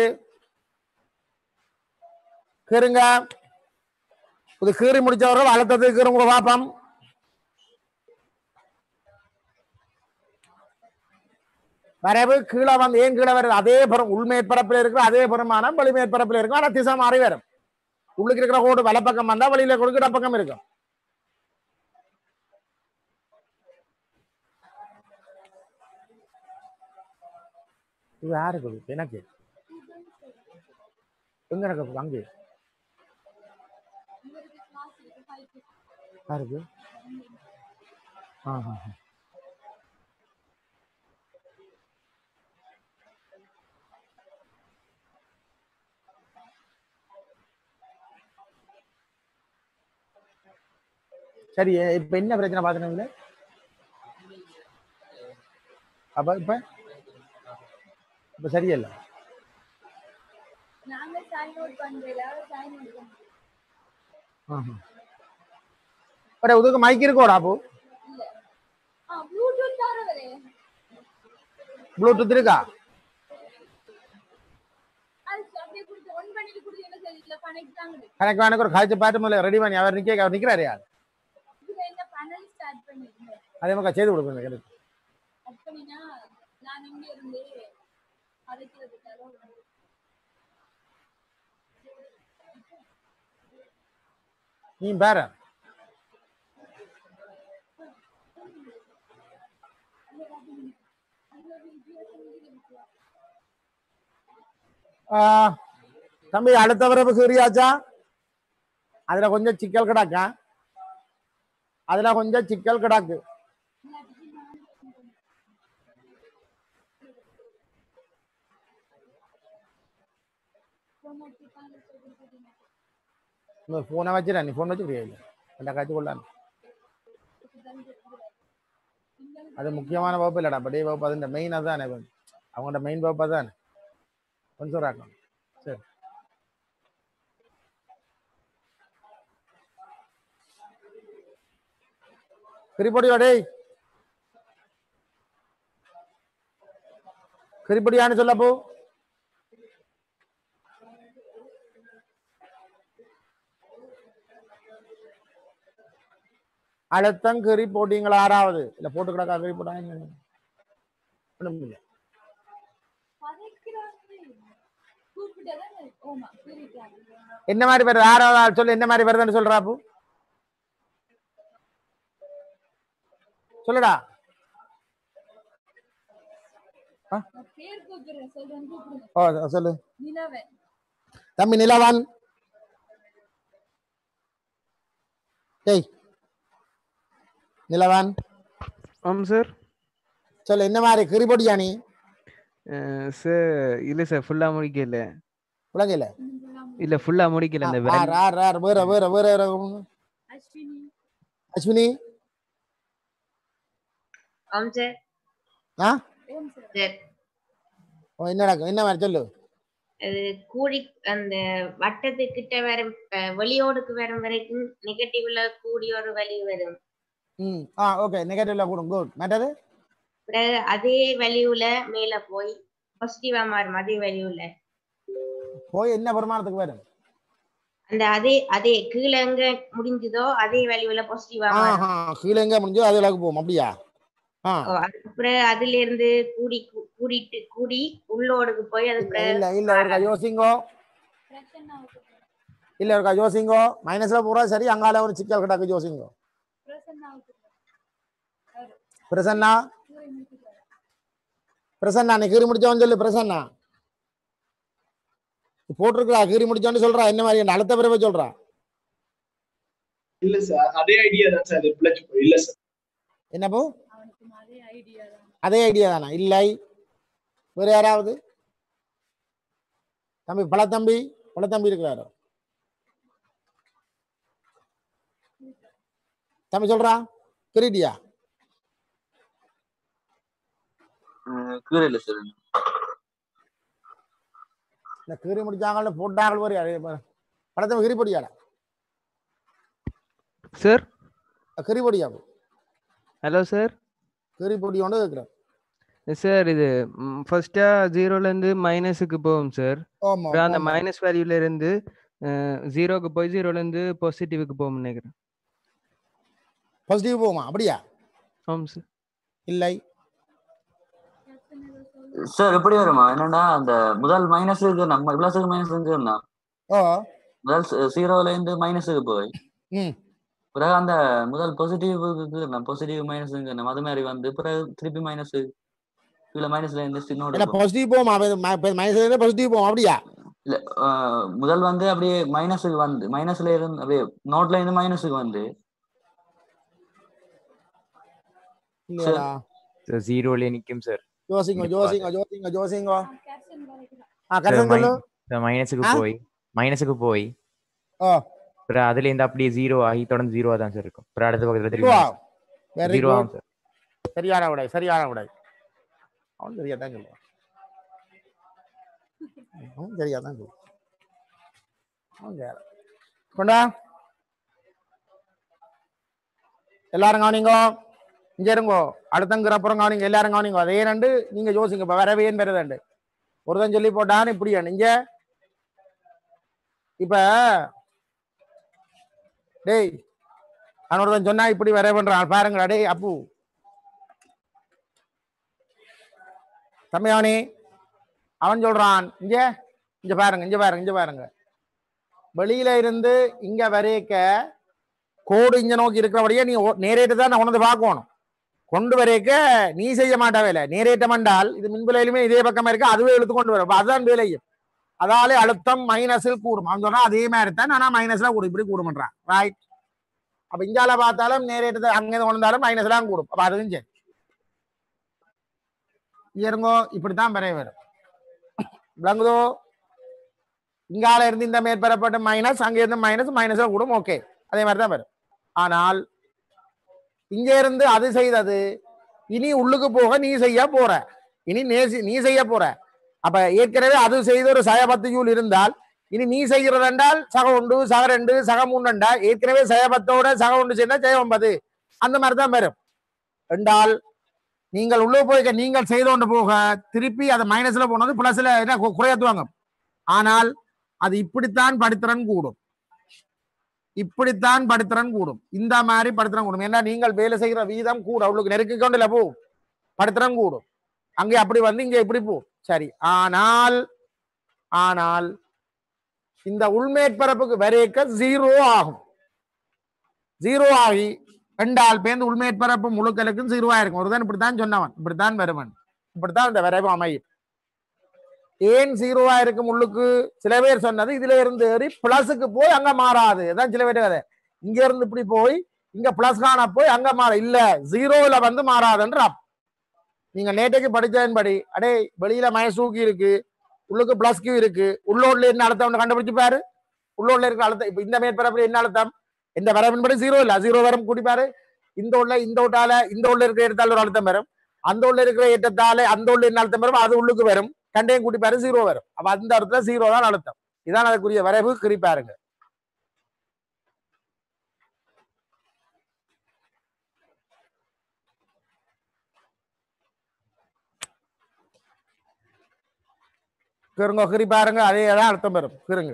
Speaker 1: கீறுங்க இது கீறி முடிச்சவர்கள் அழுத்தத்தை கீறுங்க பாப்பம் வரைவு கீழே வந்து ஏன் கீழே வருது அதே புறம் உள்மேற்பரப்பில் இருக்கிற அதே பெருமானம் வெளிமேற்பரப்பில் இருக்கும் ஆனா திசை மாறி வரும் உள்ளுக்கு இருக்கிற கோடு வலப்பக்கம் வந்தா வெளியில கொடுக்கிற பக்கம் இருக்கும் இது யாருக்கு இது? எனக்கு எங்க எனக்கு அங்கே யாருக்கு ஆஹா சரி இப்ப என்ன பிரச்சனை பாத்துனீங்களே அப்ப இப்ப இப்ப சரியில்ல
Speaker 7: நாங்க சைன் அவுட் பண்றதுல சைன் அவுட் பண்றோம்
Speaker 1: ஆஹா. அட உதுக்கு மைக் இருக்கோடா அப்போ
Speaker 7: ஆ ப்ளூடூத் தரவரே
Speaker 1: ப்ளூடூத் இருக்கா
Speaker 7: அது அப்படியே கொடுத்து ஒன் பண்ணிட்டு கொடுத்து என்ன சரியில்லை கனெக்ட் தாங்க
Speaker 1: கணக்கு எனக்கு ஒரு காய்ச்சி பாட்டு முதல்ல ரெடி பண்ணி அவர் நிக்க அவர் நிக்கிறாரு யார்
Speaker 7: இதுல என்ன பேனல் ஸ்டார்ட் பண்ணிருக்கேன்
Speaker 1: அதே மாதிரி செய்து கொடுப்பேன் எனக்கு
Speaker 7: அப்படின்னா நான் இங்க இருந்து அழைக்கிறதுக்காக
Speaker 1: நீ பேர தம்பி அடுத்த வரப்பு கீறியாச்சா அதுல கொஞ்சம் சிக்கல் கிடக்கா அதுல கொஞ்சம் சிக்கல் கிடக்கு போனை வச்சுடா நீ போன் வச்சுக்கிறியா இல்லை எல்லா காய்ச்சி கொள்ளாம அது முக்கியமான வகுப்பு இல்லடா பட் வகுப்பு அது இந்த மெயின் அதானே அவங்களோட மெயின் வகுப்பு அதானே கொஞ்சம் ராக்கம் சரி கிரிப்பொடியா டேய் கிரிப்பொடியான்னு சொல்லப்போ அழுத்தம் கறி போட்டீங்களா ஆறாவது இல்ல போட்டு கிடக்கா கறி போட்டாங்க ஒண்ணும் இல்ல.
Speaker 7: கூப்பிட்டதான் ஓமா கூப்பிட்டாங்க
Speaker 1: என்ன மாதிரி வருது ஆறாவது ஆள் சொல்லு என்ன மாதிரி வருதுன்னு சொல்றா அப்போ சொல்லுடா
Speaker 7: நான் பேர் கூப்பிடுறேன் சொல்றேன் கூப்பிடுங்க
Speaker 1: ஓ சொல்லு
Speaker 7: நிலவன்
Speaker 1: தம்பி நிலவான் டேய் நிலவான்
Speaker 8: ஆமாம் சார்
Speaker 1: சொல்லு என்ன மாதிரி கறி போட்டியா நீ
Speaker 8: சார் இல்லை சார் ஃபுல்லாக முடிக்கல
Speaker 1: விளங்கல
Speaker 8: இல்லை ஃபுல்லாக முடிக்கல அந்த
Speaker 1: ஆ,
Speaker 8: விரல்
Speaker 1: ஆர், ஆர், வேற வேற வேற வேற
Speaker 7: அஸ்வினி
Speaker 1: அஸ்வினி
Speaker 9: ஆம் சார்
Speaker 1: ஆ
Speaker 7: ஓம் சார்
Speaker 9: சார்
Speaker 1: ஓ, என்ன நடக்கும் என்ன மாதிரி சொல்லு
Speaker 9: அது கூடி அந்த வட்டத்துக்கிட்ட வரும் அஹ், வெளியோடுக்கு வரும் வரைக்கும் நெகட்டிவ்ல கூடி ஒரு வலி வரும்
Speaker 1: ம் ஆ ஓகே நெகட்டிவ்ல கொடுங்க குட் மற்றது
Speaker 9: பிறகு அதே வலியுல மேல போய் பாசிட்டிவா மாறும் அதே வலியுல
Speaker 1: போய் என்ன வருமானத்துக்கு வரும்
Speaker 9: அந்த அதே அதே கீழே எங்க முடிஞ்சதோ அதே வலியுல பாசிட்டிவா மாறும்
Speaker 1: ஆஹா கீழே எங்க முடிஞ்சோ அது அளவுக்கு போகும் அப்படியா ஆ
Speaker 9: ஓ, அதுக்கு பிறகு அதுல இருந்து கூடி கூ- கூடிட்டு கூடி உள்ளோடுக்கு போய் அது
Speaker 1: இல்ல
Speaker 9: பிறகு
Speaker 1: இல்ல இல்ல ஒருக்கா யோசிங்கோ
Speaker 7: பிரசன்னாவுக்கு
Speaker 1: இல்ல ஒருக்கா யோசிங்கோ மைனஸ்ல பூரா சரி அங்கால ஒரு சிக்கல் கிடக்கு யோசிங்கோ
Speaker 7: பிரசன்னாவுக்கு
Speaker 1: பிரசன்னா
Speaker 7: கூரை முடிக்கிறார்
Speaker 1: பிரசன்னா நீ கீறி முடிச்சவன் சொல்லு பிரசன்னா நீ போட்டிருக்கா கீறி முடிச்சோன்னு சொல்றா என்ன மாதிரி அடுத்த பிறவை சொல்றா
Speaker 2: இல்ல சார் அதே ஐடியா தான் சார் இது பிழைச்சு போய் இல்ல சார்
Speaker 1: என்னப்போ
Speaker 7: அவனுக்கு அதே ஐடியா தான்
Speaker 1: அதே ஐடியா தானா இல்லை வேற யாராவது தம்பி பழத்தம்பி பழத்தம்பி இருக்கிறாரு தம்பி சொல்றா கிரீடியா
Speaker 3: கீரை இல்லை சார்
Speaker 1: இந்த கீறி முடிச்சாங்கன்னு போட்டாங்க ஒரு யாரு பழத்தம்பி கிரி பொடியாடா
Speaker 8: சார்
Speaker 1: கிரி பொடியா
Speaker 8: ஹலோ சார்
Speaker 1: கீரி பொடி ஒன்று இருக்கிறேன்
Speaker 8: சார் இது ஃபர்ஸ்டா ஜீரோலேருந்து மைனஸுக்கு போகும் சார்
Speaker 1: ஆமா
Speaker 8: அப்புறம் அந்த
Speaker 1: ஆமா.
Speaker 8: மைனஸ் வேல்யூல இருந்து ஜீரோக்கு போய் ஜீரோலேருந்து பாசிட்டிவ்க்கு போகும்னு நினைக்கிறேன்
Speaker 1: பாசிட்டிவ் போகுமா அப்படியா
Speaker 8: ஆமாம் சார்
Speaker 1: இல்லை
Speaker 3: சார் எப்படி வருமா என்னன்னா அந்த முதல் மைனஸுக்கு நம்ம பிளஸுக்கு மைனஸ் இருந்துன்னா
Speaker 1: ஓ
Speaker 3: முதல் ஜீரோல இருந்து மைனஸுக்கு போய்
Speaker 1: ம்
Speaker 3: பிறகு அந்த முதல் பாசிட்டிவ்க்கு நான் பாசிட்டிவ் மைனஸுங்க நம்ம அது மாதிரி வந்து பிறகு திருப்பி மைனஸ் கீழே மைனஸ்ல இருந்து சின்னோட
Speaker 1: இல்ல பாசிட்டிவ் போகுமா மைனஸ்ல இருந்து பாசிட்டிவ் போகும் அப்படியா
Speaker 3: இல்ல ஆஹ் முதல் வந்து அப்படியே மைனஸுக்கு வந்து மைனஸ்ல இருந்து அப்படியே நோட்ல இருந்து மைனஸுக்கு வந்து
Speaker 1: இல்லையா
Speaker 6: சார் ஜீரோலயே நிக்கும் சார்
Speaker 1: ஜோசிங்க ஜோசிங்க ஜோசிங்க ஜோசிங்க
Speaker 7: கேப்ஷன் வரைக்கும்
Speaker 1: ஆ கரெக்ட் சொல்லு
Speaker 6: மைனஸுக்கு
Speaker 1: ஆ?
Speaker 6: போய் மைனஸுக்கு போய்
Speaker 1: ஓ
Speaker 6: அப்புறம் அதுல இருந்து அப்படியே ஜீரோ ஆகி தொடர்ந்து ஜீரோவா தான் சார் இருக்கும் அப்புறம் அடுத்த பக்கத்துல திருப்பி
Speaker 1: வா வெரி
Speaker 6: ஜீரோ
Speaker 1: குட்
Speaker 6: ஆகும் சார்
Speaker 1: சரியான விடை சரியான விடை அவன் சரியா தான் சொல்லுவான் அவன் சரியா தான் சொல்லுவான் அவன் வேற கொண்டா எல்லாரும் கவனிங்கோ இங்க இருங்கோ அடுத்தங்கிற அப்புறம் கவனிங்க எல்லாரும் கவனிங்கோ அதே ரெண்டு நீங்க யோசிங்க இப்ப வரவேன் வருதுண்டு ஒருத்தன் சொல்லி போட்டான் இப்படி இங்க இப்ப டேய் அவன் ஒருத்தன் சொன்னா இப்படி வர பண்றான் பாருங்கடா டேய் அப்பு தம்பியானி அவன் சொல்றான் இங்க இங்க பாருங்க இங்க பாருங்க இங்க பாருங்க வெளியில இருந்து இங்க வரைக்க கோடு இங்க நோக்கி இருக்கிறபடியே நீ ஓ- நேரேட்டு தான் நான் உணர்ந்து பார்க்கணும் கொண்டு வரைக்க நீ செய்ய மாட்ட வேலை நேரேட்டம் என்றால் இது மின்விலையிலுமே இதே பக்கமா இருக்கு அதுவே இழுத்து கொண்டு வரும் அப்ப அதுதான் வேலையும் அதாலே அழுத்தம் மைனஸில் கூடும் அவன் சொன்னா அதே மாதிரி தான் ஆனா மைனஸ்ல கூடும் இப்படி கூடுமன்றான் ரைட் அப்ப இங்கால பார்த்தாலும் நேரேட்டு அங்கே கொண்டாலும் மைனஸ்ல தான் கூடும் அப்ப அதுவும் சரி இங்க இருங்கோ இப்படித்தான் வரைய வரும் விளங்குதோ இங்கால இருந்து இந்த மேற்பரப்பட்ட மைனஸ் அங்க இருந்து மைனஸ் மைனஸ்ல கூடும் ஓகே அதே மாதிரி தான் வரும் ஆனால் இங்க இருந்து அது செய்தது இனி உள்ளுக்கு போக நீ செய்ய போற இனி நேசி நீ செய்ய போற அப்ப ஏற்கனவே அது செய்த ஒரு சக பத்து ஜூல் இருந்தால் இனி நீ செய்கிறது என்றால் சக ஒன்று சக ரெண்டு சக மூணு ரெண்டா ஏற்கனவே சக பத்தோட சக ஒன்று சேர்ந்தா ஜெய ஒன்பது அந்த மாதிரி தான் வரும் என்றால் நீங்கள் உள்ள போய் நீங்கள் செய்து கொண்டு போக திருப்பி அது மைனஸ்ல போனது பிளஸ்ல என்ன கு- குறையத்துவாங்க ஆனால் அது இப்படித்தான் படித்திறன் கூடும் இப்படித்தான் படித்திறன் கூடும் இந்த மாதிரி படித்திறன் கூடும் ஏன்னா நீங்கள் வேலை செய்கிற வீதம் கூட அவளுக்கு நெருக்கி கொண்டுல போ படித்திறன் கூடும் அங்கே அப்படி வந்து இங்க இப்படி போ சரி ஆனால் ஆனால் இந்த உள்மேற்பரப்புக்கு வரைக்க ஜீரோ ஆகும் ஜீரோ ஆகி ரெண்டால் பேருந்து உள்மேற்பரப்பு முழுக்களுக்கும் ஜீரோவா இருக்கும் ஒருதான் இப்படித்தான் சொன்னவன் இப்படித்தான் வருவன் இப்படித்தான் இந்த வரைவு அமையும் ஏன் ஜீரோவா இருக்கும் உள்ளுக்கு சில பேர் சொன்னது இதுல இருந்து ஏறி பிளஸுக்கு போய் அங்க மாறாது அதான் சில பேர் கதை இங்க இருந்து இப்படி போய் இங்க பிளஸ் காண போய் அங்க மாற இல்ல ஜீரோல வந்து மாறாதுன்ற அர்த்தம். நீங்க நேற்றைக்கு படிச்சதன்படி அடே வெளியில மைசூக்கி இருக்கு உள்ளுக்கு பிளஸ் கியூ இருக்கு உள்ளோட்ல என்ன அழுத்தம் கண்டுபிடிச்சு பாரு உள்ளோட்ல இருக்கிற அழுத்தம் இப்ப இந்த மேற்பரப்புல என்ன அழுத்தம் இந்த வரம்பின்படி ஜீரோ இல்ல ஜீரோ வரம் கூட்டி பாரு இந்த உள்ள இந்த விட்டால இந்த உள்ள இருக்கிற இடத்தால ஒரு அழுத்தம் வரும் அந்த உள்ள இருக்கிற ஏற்றத்தால அந்த உள்ள என்ன அழுத்தம் வரும் அது உள்ளுக்கு வரும் கண்டையும் கூட்டி பாரு ஜீரோ வரும் அப்ப அந்த இடத்துல ஜீரோ தான் அழுத்தம் இதான் அதுக்குரிய வரைவு குறிப்பாருங்க கிருங்க கிரி பாருங்க அதே தான் அர்த்தம் வரும் கிருங்க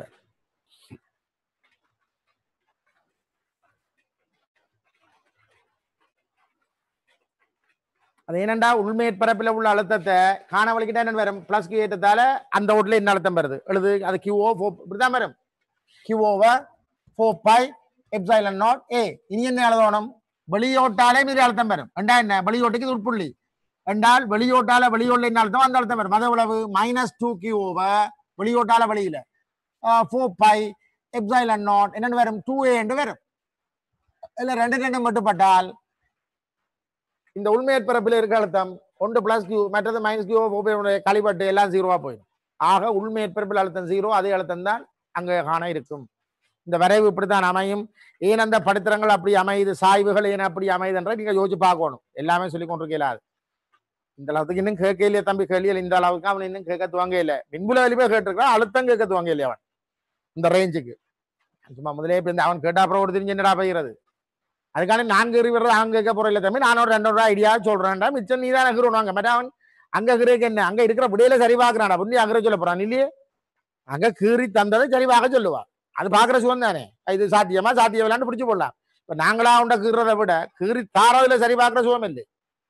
Speaker 1: அது என்னண்டா உள்மேற்பரப்பில் உள்ள அழுத்தத்தை காண வலிக்கிட்டா என்ன வரும் பிளஸ் கியூ ஏற்றத்தால அந்த ஓட்டில் என்ன அழுத்தம் வருது எழுது அது கியூஓ ஃபோ இப்படிதான் வரும் கியூஓவை four pi epsilon naught A இனி என்ன எழுதணும் வெளியோட்டாலே மீது அழுத்தம் வரும் ரெண்டா என்ன வெளியோட்டுக்கு இது உட்புள்ளி என்றால் வெளியோட்டால வெளியோட்ல என்ன அழுத்தம் அந்த அழுத்தம் வரும் அது எவ்வளவு மைனஸ் டூ கியூவை வெளியோட்டால வெளியில ஃபோர் பை எப்சைலன் நாட் என்னன்னு வரும் டூ ஏ என்று வரும் இல்ல ரெண்டு ரெண்டு மட்டும் பட்டால் இந்த உள்மேற்பரப்பில் இருக்க அழுத்தம் ஒன்று பிளஸ் கியூ மற்றது மைனஸ் கியூ கழிப்பட்டு எல்லாம் ஜீரோவா போயிடும் ஆக உள்மேற்பரப்பில் அழுத்தம் ஜீரோ அதே அழுத்தம் தான் அங்கே காண இருக்கும் இந்த வரைவு இப்படித்தான் அமையும் ஏன் அந்த படித்திரங்கள் அப்படி அமையுது சாய்வுகள் ஏன் அப்படி அமையுதுன்ற நீங்க யோசிச்சு பார்க்கணும் எல்லாமே சொல்லி கொண்டிருக்கலாது இந்த அளவுக்கு இன்னும் கேட்கலையே தம்பி கேள்வியில் இந்த அளவுக்கு அவன் இன்னும் கேட்க துவங்க இல்லை மின்புல வலிமே கேட்டிருக்கான் அழுத்தம் கேட்க துவங்க இல்லையா அவன் இந்த ரேஞ்சுக்கு சும்மா முதலே இப்ப இந்த அவன் கேட்டா அப்புறம் ஒரு தெரிஞ்சு என்னடா போகிறது அதுக்கான நான்கு இருக்கிறது அவன் கேட்க போற இல்லை தம்பி நான் ஒரு ரெண்டு ரூபா ஐடியா சொல்றேன்டா மிச்சம் நீ தான் நகருவாங்க மற்ற அவன் அங்க கிரேக்கு என்ன அங்க இருக்கிற விடையில சரி பார்க்கறான் புள்ளி அங்கே சொல்ல போறான் இல்லையே அங்க கீறி தந்ததை சரி பார்க்க சொல்லுவா அது பாக்குற சுகம் தானே இது சாத்தியமா சாத்தியம் இல்லைன்னு பிடிச்சு போடலாம் இப்ப நாங்களா உண்ட கீறதை விட கீறி தாரதுல சரி பார்க்குற சுகம் இல்லை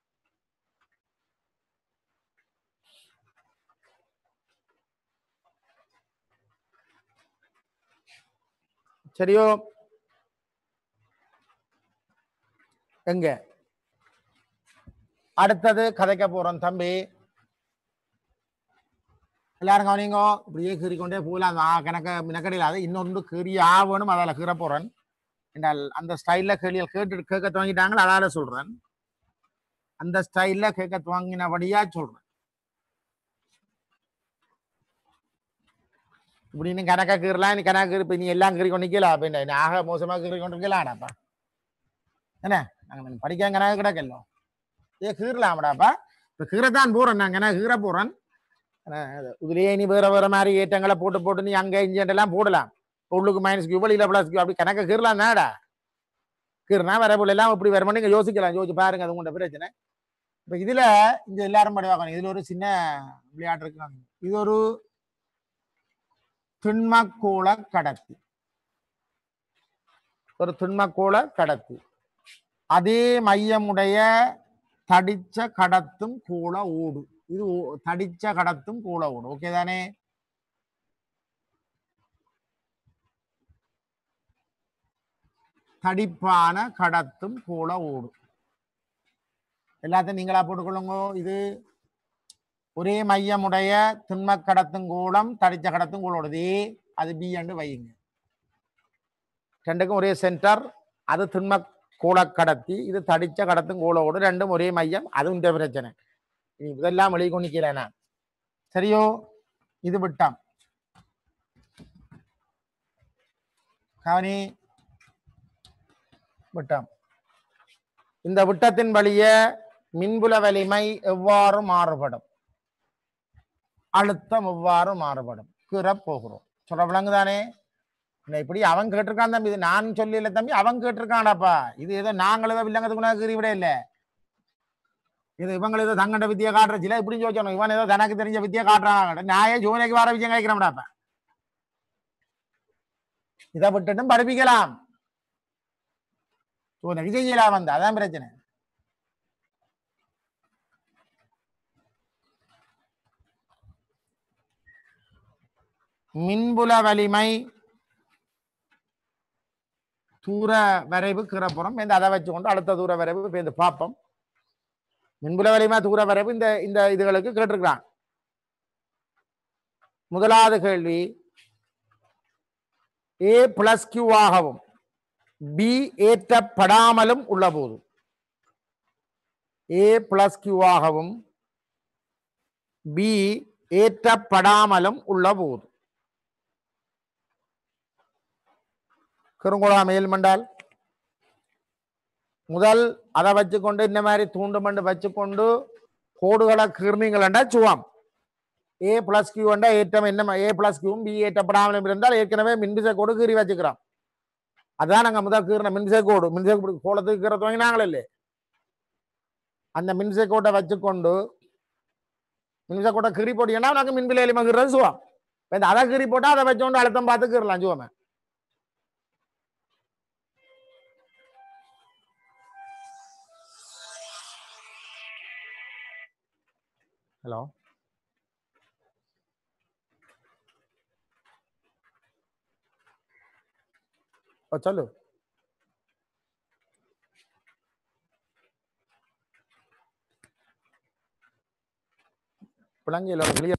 Speaker 1: சரியோ எங்க அடுத்தது கதைக்க போறோம் தம்பி எல்லாரும் கவனிங்கோ இப்படியே கீறிக்கொண்டே போகலாம் ஆ கணக்க மினக்கடையில் இன்னொன்று கீறி ஆவணும் அதில் கீற போறேன் என்றால் அந்த ஸ்டைல்ல கேள்விகள் கேட்டு கேட்க துவங்கிட்டாங்களோ அதால சொல்றேன் அந்த ஸ்டைல்ல கேட்க துவங்கினபடியா சொல்றேன் இப்படி நீ கணக்கா கீறலாம் நீ கணக்கு கீறி இப்ப நீ எல்லாம் கீறி கொண்டு நிக்கலாம் அப்ப என்ன ஆக மோசமா கீறி கொண்டு இருக்கலாம்டாப்பா என்ன நாங்க படிக்க கணக்கு கிடக்கല്ലോ ஏ கீறலாம்டாப்பா இப்ப கீறத்தான் போறேன் நான் கணக்கு கீற போறேன் இதுலயே நீ வேற வேற மாதிரி ஏற்றங்களை போட்டு போட்டு நீ அங்க இஞ்செண்ட் எல்லாம் போடலாம் உள்ளுக்கு மைனஸ் கியூ வெளியில பிளஸ் கியூ அப்படி கணக்க கீறலாம் தானடா கீறினா வர போல எல்லாம் இப்படி வருமானு நீங்க யோசிக்கலாம் யோசிச்சு பாருங்க அது உங்களோட பிரச்சனை இப்ப இதுல இந்த எல்லாரும் படிவாங்க இதுல ஒரு சின்ன விளையாட்டு இருக்கு இது ஒரு திண்மக்கோள கடத்தி ஒரு திண்மக்கோள கடத்தி அதே மையமுடைய தடிச்ச கடத்தும் கோள ஓடு இது ஓ- தடிச்ச கடத்தும் கோள ஓடு ஓகே தானே தடிப்பான கடத்தும் கோள ஓடு எல்லாத்தையும் நீங்களா போட்டுக்கொள்ளுங்க இது ஒரே மையமுடைய திண்ம கடத்தும் கோளம் தடிச்ச கடத்தும் கோளோடது ஏ அது பி என்று வையுங்க ரெண்டுக்கும் ஒரே சென்டர் அது திண்ம கோள கடத்தி இது தடிச்ச கடத்தும் கோளோடு ரெண்டும் ஒரே மையம் அதுவும் இந்த பிரச்சனை இனி இதெல்லாம் வெளியே கொண்டிக்கல சரியோ இது விட்டம் கவனி விட்டம் இந்த விட்டத்தின் வழியே மின்புல வலிமை எவ்வாறு மாறுபடும் அழுத்தம் எவ்வாறு மாறுபடும் கீற போகிறோம் சொல்ற விளங்குதானே என்ன இப்படி அவன் கேட்டிருக்கான் தம்பி இது நான் சொல்லல தம்பி அவன் கேட்டிருக்கான்டாப்பா இது ஏதோ நாங்கள் ஏதோ வில்லங்கத்துக்கு கீறி விட இல்லை இது இவங்க ஏதோ தங்கண்ட வித்தியை காட்டுறச்சில இப்படி யோசிச்சணும் இவன் ஏதோ தனக்கு தெரிஞ்ச வித்தியை காட்டுறான் நான் ஜூனைக்கு வர விஜயம் கேட்கிறேன்டாப்பா இதை விட்டுட்டும் படிப்பிக்கலாம் ஜூனைக்கு செய்யலாம் வந்து அதான் பிரச்சனை மின்புல வலிமை தூர வரைவு கீறப்புறம் இந்த அதை வச்சுக்கொண்டு அடுத்த தூர வரைவு இப்ப இந்த பார்ப்போம் மின்புல வலிமை தூர வரைவு இந்த இந்த இதுகளுக்கு கேட்டிருக்கிறான் முதலாவது கேள்வி ஏ பிளஸ் கியூ ஆகவும் பி ஏற்றப்படாமலும் உள்ள போது ஏ பிளஸ் கியூ ஆகவும் பி ஏற்றப்படாமலும் உள்ள போது கருங்குளா மேல்மண்டால் முதல் அதை வச்சுக்கொண்டு இந்த மாதிரி தூண்டு மண்டு வச்சுக்கொண்டு கோடுகளை கீர்னீங்களா சுவாம் ஏ பிளஸ் கியூ என்றா ஏற்றம் என்ன ஏ பிளஸ் கியூவும் பி ஏற்றப்படாமலும் இருந்தால் ஏற்கனவே மின்விசை கோடு கீறி வச்சுக்கிறோம் அதான் நாங்க முதல் கீறின மின்விசை கோடு மின்விசை கோடு- கோலத்துக்கு கீற துவங்கினாங்களே இல்லையே அந்த மின்விசை கோட்டை வச்சுக்கொண்டு மின்விசை கோட்டை கீறி போட்டீங்கன்னா உனக்கு மின்பில் எலிமை கீறது சுவாம் இப்ப இந்த அதை கீறி போட்டா அதை வச்சோண்டு அழுத்தம் பார்த்து கீறலாம் சுவாம ஹலோ ஓ சொல்லு பிளங்கியில் கிளியர்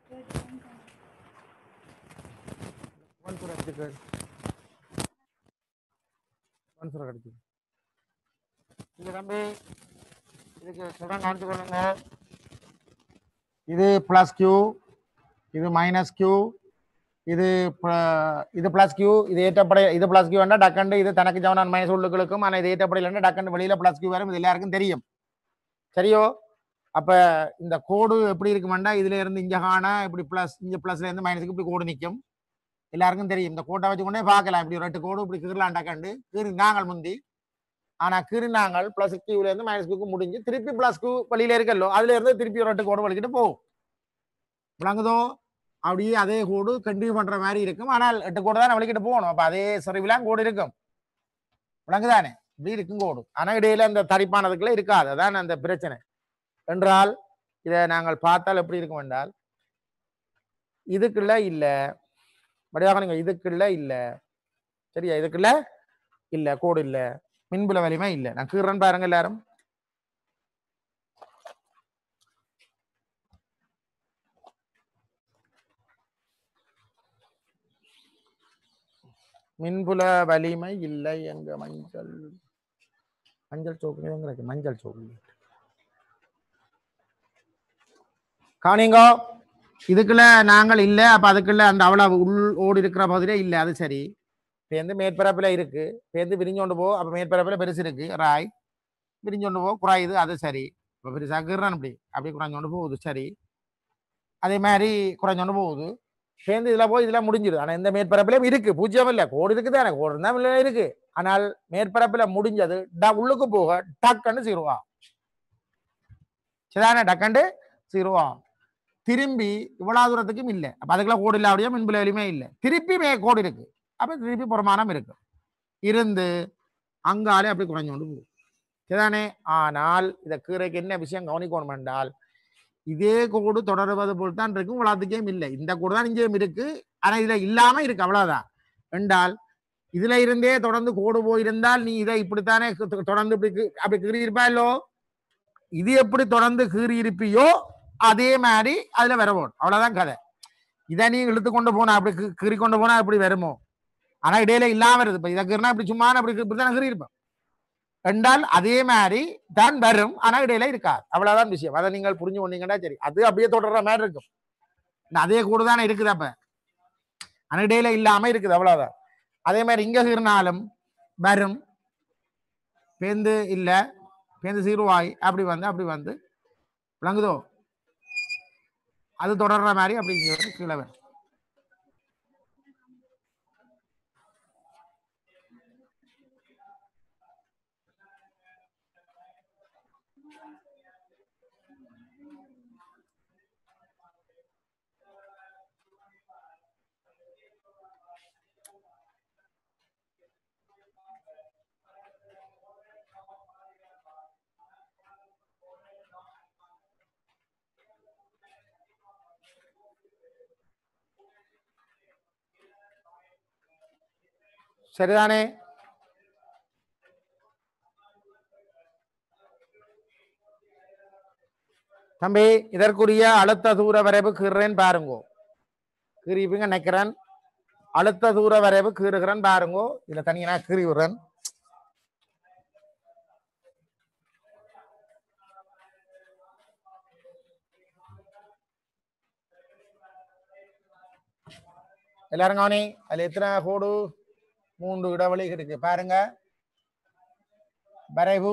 Speaker 1: ஸ்பான்சர் அடிச்சுக்க ஸ்பான்சர் அடிச்சு இங்க தம்பி இதுக்கு சொல்றேன் கவனிச்சு கொள்ளுங்க இது பிளஸ் கியூ இது மைனஸ் கியூ இது pl- இது பிளஸ் கியூ இது ஏற்றப்படை இது பிளஸ் கியூ வேண்டாம் டக்கண்டு இது தனக்கு ஜவனான் மைனஸ் உள்ளுக்களுக்கும் ஆனால் இது ஏற்றப்படையில் டக்கண்டு வெளியில பிளஸ் கியூ வரும் இது எல்லாருக்கும் தெரியும் சரியோ அப்ப இந்த கோடு எப்படி இருக்குமெண்டா இதுல இருந்து இங்க காண இப்படி பிளஸ் இங்க பிளஸ்ல இருந்து மைனஸுக்கு இப்படி கோடு நிற்கும் எல்லாருக்கும் தெரியும் இந்த கோட்டை வச்சு கொண்டே பார்க்கலாம் இப்படி ரெண்டு கோடு இப்படி கீறலாம் டக்கண்டு கீறினாங்க முந்தி ஆனா கீறினாங்கள் பிளஸ் கியூல இருந்து மைனஸ் கியூக்கு முடிஞ்சு திருப்பி பிளஸ் கியூ வழியில இருக்கல்லோ அதுல இருந்து திருப்பி ஒரு ரெண்டு கோடு வலிக்கிட்டு போகும் விளங்குதோ அப்படியே அதே கோடு கண்டினியூ பண்ற மாதிரி இருக்கும் ஆனால் எட்டு கோடு தானே வலிக்கிட்டு போகணும் அப்ப அதே சரிவிலாம் கோடு இருக்கும் விளங்குதானே இப்படி இருக்கும் கோடு ஆனா இடையில அந்த தரிப்பானதுக்குள்ள இருக்காது அதான் அந்த பிரச்சனை என்றால் இதை நாங்கள் பார்த்தால் எப்படி இருக்கும் என்றால் இதுக்குள்ள இல்ல வடிவாக நீங்க இதுக்குள்ள இல்ல சரியா இதுக்குள்ள இல்ல கோடு இல்ல மின்புல வலிமை இல்ல நான் கீறன் பாருங்க எல்லாரும் மின்புல வலிமை இல்லை எங்க மஞ்சள் மஞ்சள் சோப்பு எங்க இருக்கு மஞ்சள் சோப்பு கவனிங்கோ இதுக்குள்ள நாங்கள் இல்லை அப்ப அதுக்குள்ள அந்த அவ்வளவு உள் ஓடி இருக்கிற பகுதியில இல்லை அது சரி பேருந்து மேற்பரப்புல இருக்கு பேருந்து விரிஞ்சோண்டு போ அப்ப மேற்பரப்புல பெருசு இருக்கு ராய் விரிஞ்சோண்டு போ குறையுது அது சரி இப்ப பெருசா கீறான் அப்படி அப்படி குறைஞ்சோண்டு போகுது சரி அதே மாதிரி குறைஞ்சோண்டு போகுது சேர்ந்து இதுல போய் இதுல முடிஞ்சிடுது ஆனா இந்த மேற்பரப்புலயும் இருக்கு பூஜ்ஜியம் இல்ல கோடு இருக்கு தானே கோடு இருந்தா இல்ல இருக்கு ஆனால் மேற்பரப்புல முடிஞ்சது ட- உள்ளுக்கு போக டக்குன்னு சீருவா சரிதானே டக்கண்டு சீருவா திரும்பி இவ்வளவு தூரத்துக்கும் இல்லை அப்ப அதுக்கெல்லாம் கோடு இல்ல அப்படியே மின்புல வலிமை இல்லை திருப்பி மே கோடு இருக்கு அப்ப திருப்பி புறமானம் இருக்கு இருந்து அங்காலே அப்படி குறைஞ்சோண்டு போகும் சரிதானே ஆனால் இத கீரைக்கு என்ன விஷயம் கவனிக்கணும் என்றால் இதே கோடு தொடருவது போல் தான் இருக்கும் இவ்வளவுக்கேயும் இல்லை இந்த கோடு தான் இங்கேயும் இருக்கு ஆனா இதுல இல்லாம இருக்கு அவ்வளவுதான் என்றால் இதுல இருந்தே தொடர்ந்து கோடு போயிருந்தால் நீ இதை இப்படித்தானே கு- தொ- தொடர்ந்து இப்படி கீ- அப்படி கீறி இருப்பாயோ இது எப்படி தொடர்ந்து கீறி இருப்பியோ அதே மாதிரி அதுல வரவும் அவ்வளவுதான் கதை இதை நீ இழுத்து கொண்டு போனா அப்படி கீ- கீறி கொண்டு போனா எப்படி வருமோ ஆனா இடையில இல்லாம வருது இப்ப இதை கீறினா இப்படி சும்மா அப்படி கீ- இப்படித்தானே கீறி இருப்பேன் என்றால் அதே மாதிரி தான் வரும் ஆனா இடையில இருக்காது அவ்வளவுதான் விஷயம் அதை நீங்கள் புரிஞ்சு கொண்டீங்கன்னா சரி அது அப்படியே தொடர்ற மாதிரி இருக்கும் இந்த அதே கூட தானே இருக்குது அப்ப ஆனா இடையில இல்லாம இருக்குது அவ்வளவுதான் அதே மாதிரி இங்க கீறினாலும் வரும் பேந்து இல்ல பேந்து சீருவாய் அப்படி வந்து அப்படி வந்து விளங்குதோ அது தொடர்ற மாதிரி அப்படி இங்க வந்து கீழே வரும் சரிதானே தம்பி இதற்குரிய அழுத்த தூர வரைவு கீறுறேன் பாருங்கோ கீறிப்பீங்க நினைக்கிறேன் அழுத்த தூர வரைவு கீறுகிறேன் பாருங்கோ இதுல தனியா நான் கீறி விடுறேன் எல்லாரும் கவனி அதுல எத்தனை கோடு மூன்று இடைவெளி இருக்கு பாருங்க வரைவு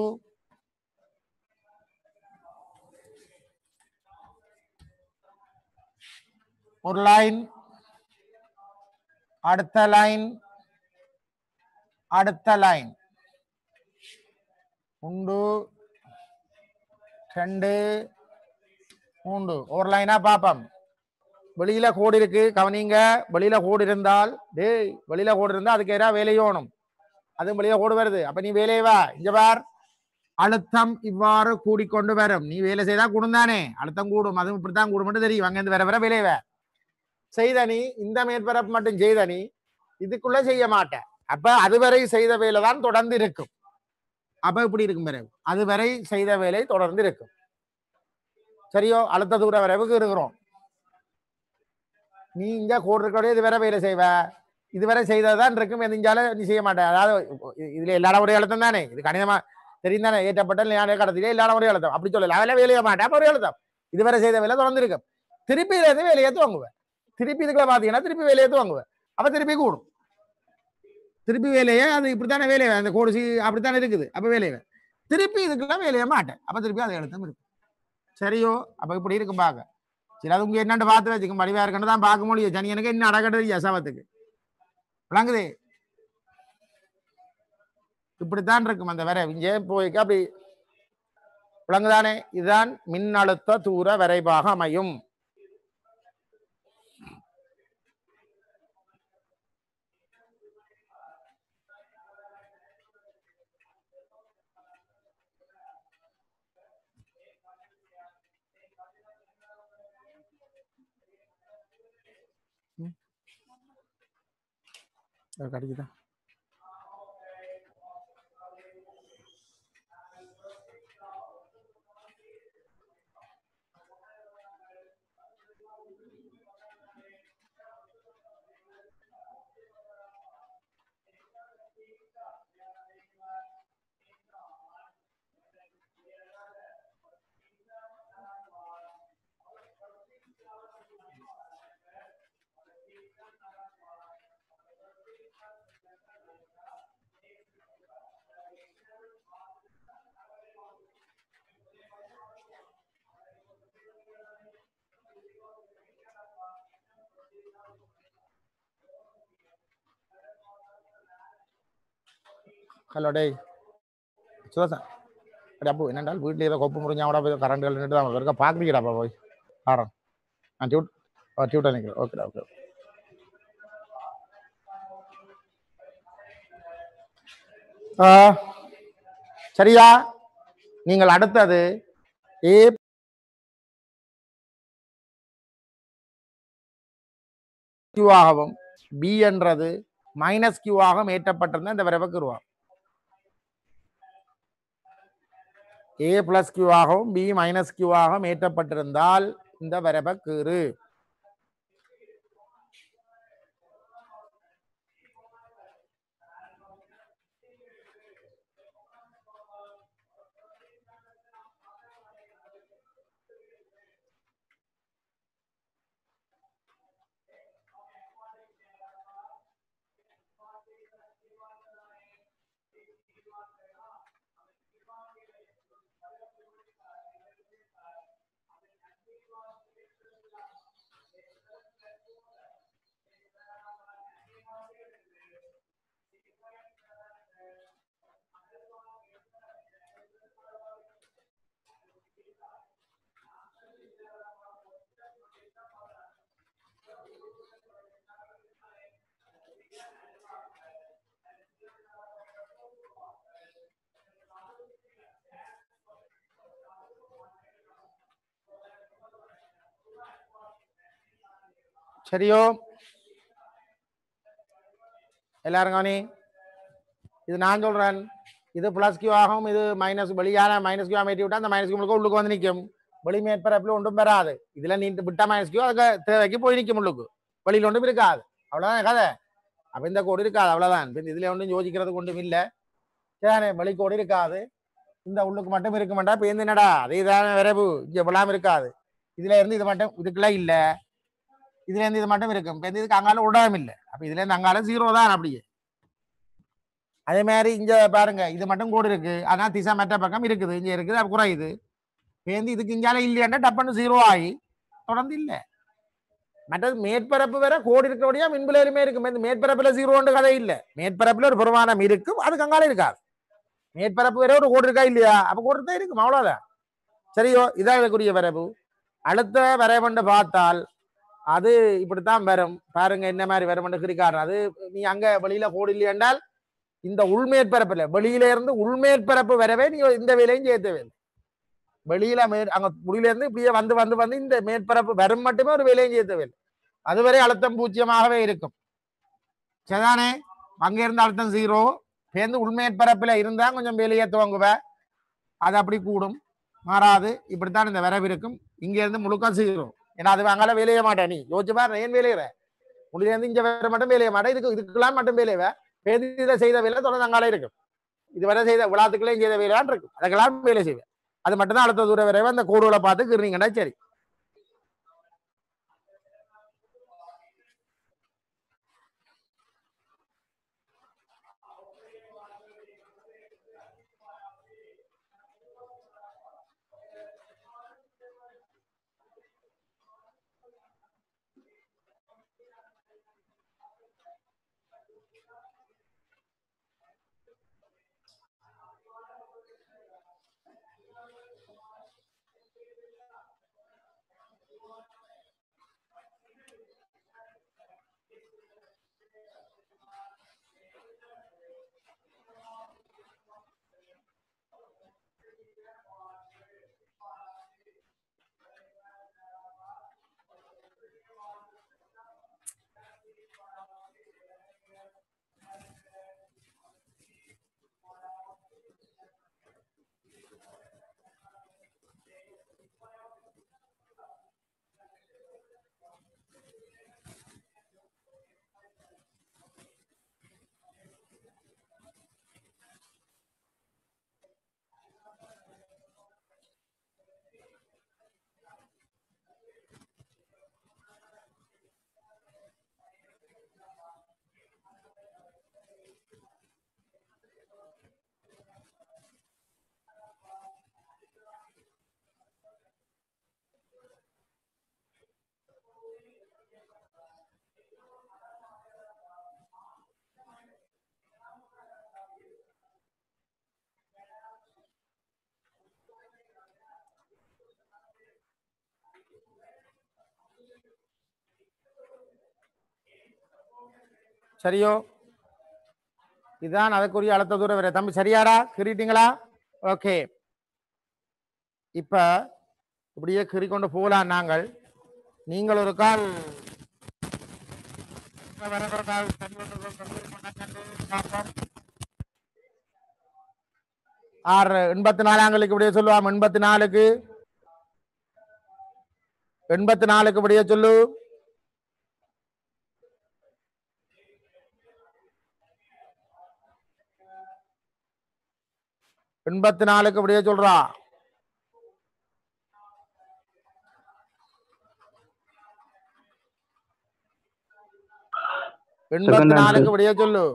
Speaker 1: ஒரு லைன் அடுத்த லைன் அடுத்த லைன் உண்டு ரெண்டு மூன்று ஒரு லைனா பாப்போம் வெளியில கோடு இருக்கு கவனிங்க வெளியில கோடு இருந்தால் டேய் வெளியில கோடு இருந்தா அதுக்கு எதிராக வேலையோணும் அதுவும் வெளியில கோடு வருது அப்ப நீ வேலையை வா இங்க பார் அழுத்தம் இவ்வாறு கூடிக்கொண்டு வரும் நீ வேலை செய்தா கூடும் தானே அழுத்தம் கூடும் அதுவும் இப்படித்தான் கூடும் மட்டும் தெரியும் அங்கிருந்து வர வர வேலையை வா செய்த நீ இந்த மேற்பரப்பு மட்டும் செய்த நீ இதுக்குள்ள செய்ய மாட்ட அப்ப அதுவரை செய்த வேலை தான் தொடர்ந்து இருக்கும் அப்ப இப்படி இருக்கும் பிறகு அதுவரை செய்த வேலை தொடர்ந்து இருக்கும் சரியோ அழுத்த தூர வரைவுக்கு இருக்கிறோம் நீ இங்க கோடு இருக்கோட இதுவரை வேலை செய்வ இதுவரை செய்ததுதான் இருக்கும் எதிஞ்சால நீ செய்ய மாட்டேன் அதாவது இ- இதுல எல்லா ஒரே எழுத்தம் தானே இது கணிதமா தெரியும் தானே ஏற்றப்பட்ட ஞான கடத்திலே எல்லா ஒரே எழுத்தம் அப்படி சொல்லல அவளே வேலைய மாட்டேன் அப்ப ஒரே எழுத்தம் இதுவரை செய்த வேலை தொடர்ந்து இருக்கும் திருப்பி இதுல இருந்து வேலையை துவங்குவேன் திருப்பி இதுக்குள்ள பாத்தீங்கன்னா திருப்பி வேலையை துவங்குவேன் அப்ப திருப்பி கூடும் திருப்பி வேலையை அது இப்படித்தானே வேலையை அந்த கோடு சி அப்படித்தானே இருக்குது அப்ப வேலையை திருப்பி இதுக்குள்ள வேலையை மாட்டேன் அப்ப திருப்பி அது எழுத்தம் இருக்கு சரியோ அப்ப இப்படி இருக்கும் பார்க்க சில அது உங்க என்னன்னு பார்த்து வச்சுக்க மடிவா இருக்குன்னு தான் பார்க்க முடியும் சனியனுக்கு என்ன அடக்கட்டு சவத்துக்கு விளங்குது இப்படித்தான் இருக்கும் அந்த வரை இங்கே போய்க்க அப்படி விளங்குதானே இதுதான் மின்னழுத்த தூர வரைபாக அமையும் அது கிடைக்குதா ஹலோ டேய் சுதாசன் அடி அப்போ என்னென்றால் வீட்டில் ஏதோ கொப்பு முறிஞ்சா கூட போய் கரண்ட் நின்று தான் இருக்க பார்க்குறீங்கடாப்பா போய் ஆறோம் நான் டியூட் டியூட்டாக நிற்கிறேன் ஓகேடா ஓகே ஆ, சரியா நீங்கள் அடுத்தது ஏ கியூவாகவும் பி என்றது மைனஸ் கியூவாகவும் ஏற்றப்பட்டிருந்த இந்த விரைவை கூறுவார் ஏ பிளஸ் கியூவாகவும் பி மைனஸ் கியூவாகவும் ஏற்றப்பட்டிருந்தால் இந்த வரைவை கீறு சரியோ எல்லாரும் கவனி இது நான் சொல்றேன் இது பிளஸ் கியூ ஆகும் இது மைனஸ் வெளியான மைனஸ் கியூ ஏற்றி விட்டா அந்த மைனஸ் கியூ உள்ளுக்கு வந்து நிற்கும் வெளி மேற்பரப்பில் ஒன்றும் பெறாது இதுல நீ விட்டா மைனஸ் கியூ அதுக்கு தேவைக்கு போய் நிற்கும் உள்ளுக்கு வெளியில் ஒன்றும் இருக்காது அவ்வளவுதான் கதை அப்ப இந்த கோடு இருக்காது அவ்வளவுதான் இப்ப இதுல ஒன்றும் யோசிக்கிறதுக்கு ஒன்றும் இல்லை சரிதானே வெளிக்கோடு இருக்காது இந்த உள்ளுக்கு மட்டும் இருக்க மாட்டா இப்ப எந்த என்னடா அதே தானே விரைவு இங்க எவ்வளவு இருக்காது இதுல இருந்து இது மட்டும் இதுக்கெல்லாம் இல்ல இதுல இருந்து இது மட்டும் இருக்கும் இப்ப இந்த இதுக்கு அங்கால உடாம இல்ல அப்ப இதுல இருந்து அங்கால ஜீரோ தான் அப்படியே அதே மாதிரி இங்க பாருங்க இது மட்டும் கோடு இருக்கு ஆனா திசை மற்ற பக்கம் இருக்குது இங்க இருக்குது அப்ப குறையுது பேருந்து இதுக்கு இங்கால இல்லையாண்டா டப்புன்னு ஜீரோ ஆகி தொடர்ந்து இல்ல மற்றது மேற்பரப்பு வேற கோடு இருக்கிறபடியா மின்பிலையிலுமே இருக்கும் இந்த மேற்பரப்புல ஜீரோன்னு கதை இல்ல மேற்பரப்புல ஒரு பெருமானம் இருக்கும் அதுக்கு அங்கால இருக்காது மேற்பரப்பு வேற ஒரு கோடு இருக்கா இல்லையா அப்ப கோடு தான் இருக்கும் அவ்வளவுதான் சரியோ இதான் இதுக்குரிய வரைவு அடுத்த வரைவண்டு பார்த்தால் அது இப்படித்தான் வரும் பாருங்க என்ன மாதிரி வரும்னு குறிக்காரு அது நீ அங்க வெளியில கோடு இல்லை என்றால் இந்த உள்மேற்பரப்புல வெளியில இருந்து உள்மேற்பரப்பு வரவே நீ இந்த வேலையும் செய்ய தேவையில்லை வெளியில மே அங்க முடியில இருந்து இப்படியே வந்து வந்து வந்து இந்த மேற்பரப்பு வரும் மட்டுமே ஒரு வேலையும் செய்ய தேவையில்லை அதுவரை அழுத்தம் பூஜ்ஜியமாகவே இருக்கும் சரிதானே அங்க இருந்து அழுத்தம் ஜீரோ பேருந்து உள்மேற்பரப்புல இருந்தா கொஞ்சம் வேலையை துவங்குவ அது அப்படி கூடும் மாறாது இப்படித்தான் இந்த வரவு இருக்கும் இங்க இருந்து முழுக்க ஜீரோ ஏன்னா அது அங்கால வேலைய மாட்டேன் நீ யோசிச்சு பாரு ஏன் வேலையிற முடியிலேருந்து இங்க வேற மட்டும் வேலைய மாட்டேன் இதுக்கு இதுக்கெல்லாம் மட்டும் வேலையவ பேதியில செய்த வேலை தொடர்ந்து அங்கால இருக்கும் இதுவரை செய்த விழாத்துக்குள்ளே செய்த வேலையான் இருக்கும் அதுக்கெல்லாம் வேலை செய்வேன் அது மட்டும்தான் அடுத்த தூர வரைவை அந்த கோடுகளை பார்த்து கிருந்தீங்கன்னா சரி சரியோ இதுதான் அதுக்குரிய அழுத்த தூரம் வரை தம்பி சரியாடா கிரிட்டீங்களா ஓகே இப்ப இப்படியே கிரி கொண்டு போகலாம் நாங்கள் நீங்கள் ஒரு கால் ஆறு எண்பத்தி நாலாங்களுக்கு இப்படியே சொல்லுவாம் எண்பத்தி நாலுக்கு எண்பத்தி நாலுக்கு இப்படியே சொல்லு எண்பத்தி நாலுக்கு அப்படியே சொல்றா எண்பத்தி நாலுக்கு அப்படியே சொல்லு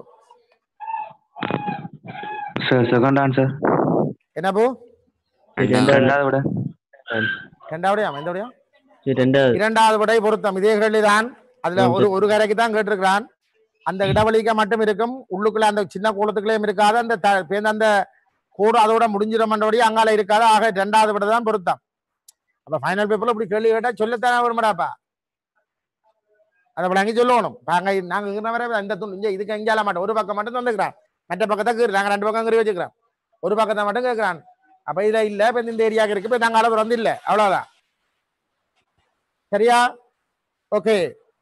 Speaker 10: சார் செகண்ட் ஆன்சர்
Speaker 1: என்ன போ
Speaker 10: ரெண்டாவது விட
Speaker 1: ரெண்டாவடையா எந்தவடையா
Speaker 10: ரெண்டாவது
Speaker 1: இரண்டாவது விடை பொருத்தம் இதே கேள்விதான் அதுல ஒரு ஒரு கரைக்கு தான் கேட்டிருக்கிறான் அந்த இடைவெளிக்க மட்டும் இருக்கும் உள்ளுக்குள்ள அந்த சின்ன கூலத்துக்குள்ளேயும் இருக்காது அந்த த- பேருந்து அந்த கூடு அதோட முடிஞ்சிடமன்றபடி அங்கால இருக்காது ஆக ரெண்டாவது விட தான் பொருத்தம் அப்ப ஃபைனல் பேப்பர்ல இப்படி கேள்வி கேட்டா சொல்லத்தானே வருமாடாப்பா அதை விளங்கி சொல்லணும் நாங்க நாங்க இருக்கிற வரை இந்த துண்டு இங்க இதுக்கு எங்கேயால மாட்டோம் ஒரு பக்கம் மட்டும் தந்துக்கிறான் மற்ற பக்கத்தை கீறு நாங்க ரெண்டு பக்கம் கீறி வச்சுக்கிறோம் ஒரு பக்கத்தை மட்டும் கேட்கிறான் அப்ப இதுல இல்ல இப்ப இந்த ஏரியாவுக்கு இருக்கு இப்ப நாங்க அளவு வந்து இல்ல அவ்வளவுதான் சரியா ஓகே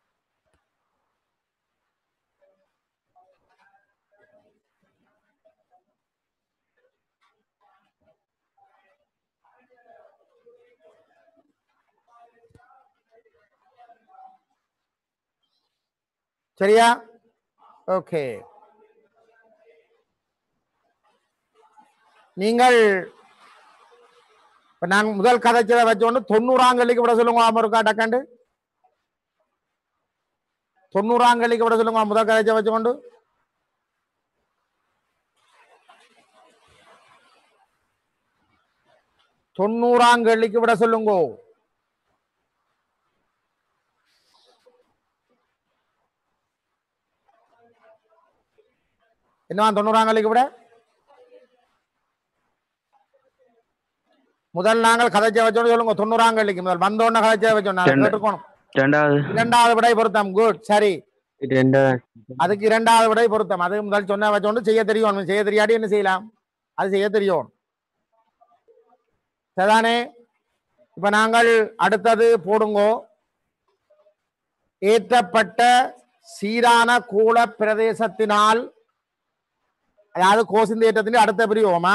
Speaker 1: சரியா ஓகே நீங்கள் இப்ப நான் முதல் கதைச்சதை வச்சோண்டு தொண்ணூறாம் கல்லிக்கு விட சொல்லுங்க ஆமா இருக்கா டக்காண்டு தொண்ணூறாம் கல்லிக்கு விட சொல்லுங்க முதல் கதைச்ச வச்சுக்கொண்டு தொண்ணூறாம் கல்லிக்கு விட சொல்லுங்க என்னவா தொண்ணூறாம் கல்லிக்கு விட முதல் நாங்கள் கதைச்ச வச்சோன்னு சொல்லுங்க தொண்ணூறாம் கல்லிக்கு முதல் வந்தோடனே கதைச்ச வச்சோம் நாங்கள்
Speaker 10: ரெண்டு.
Speaker 1: கேட்டுக்கணும்
Speaker 10: ரெண்டாவது
Speaker 1: இரண்டாவது விடை பொருத்தம் குட் சரி
Speaker 10: ரெண்டாவது
Speaker 1: அதுக்கு இரண்டாவது விடை பொருத்தம் அது முதல் சொன்ன வச்சோண்டு செய்ய தெரியும் செய்ய தெரியாட்டி என்ன செய்யலாம் அது செய்ய தெரியும் சரிதானே இப்ப நாங்கள் அடுத்தது போடுங்கோ ஏற்றப்பட்ட சீரான கூல பிரதேசத்தினால் அதாவது கோசிந்த ஏற்றத்தின் அடுத்த பிரிவோமா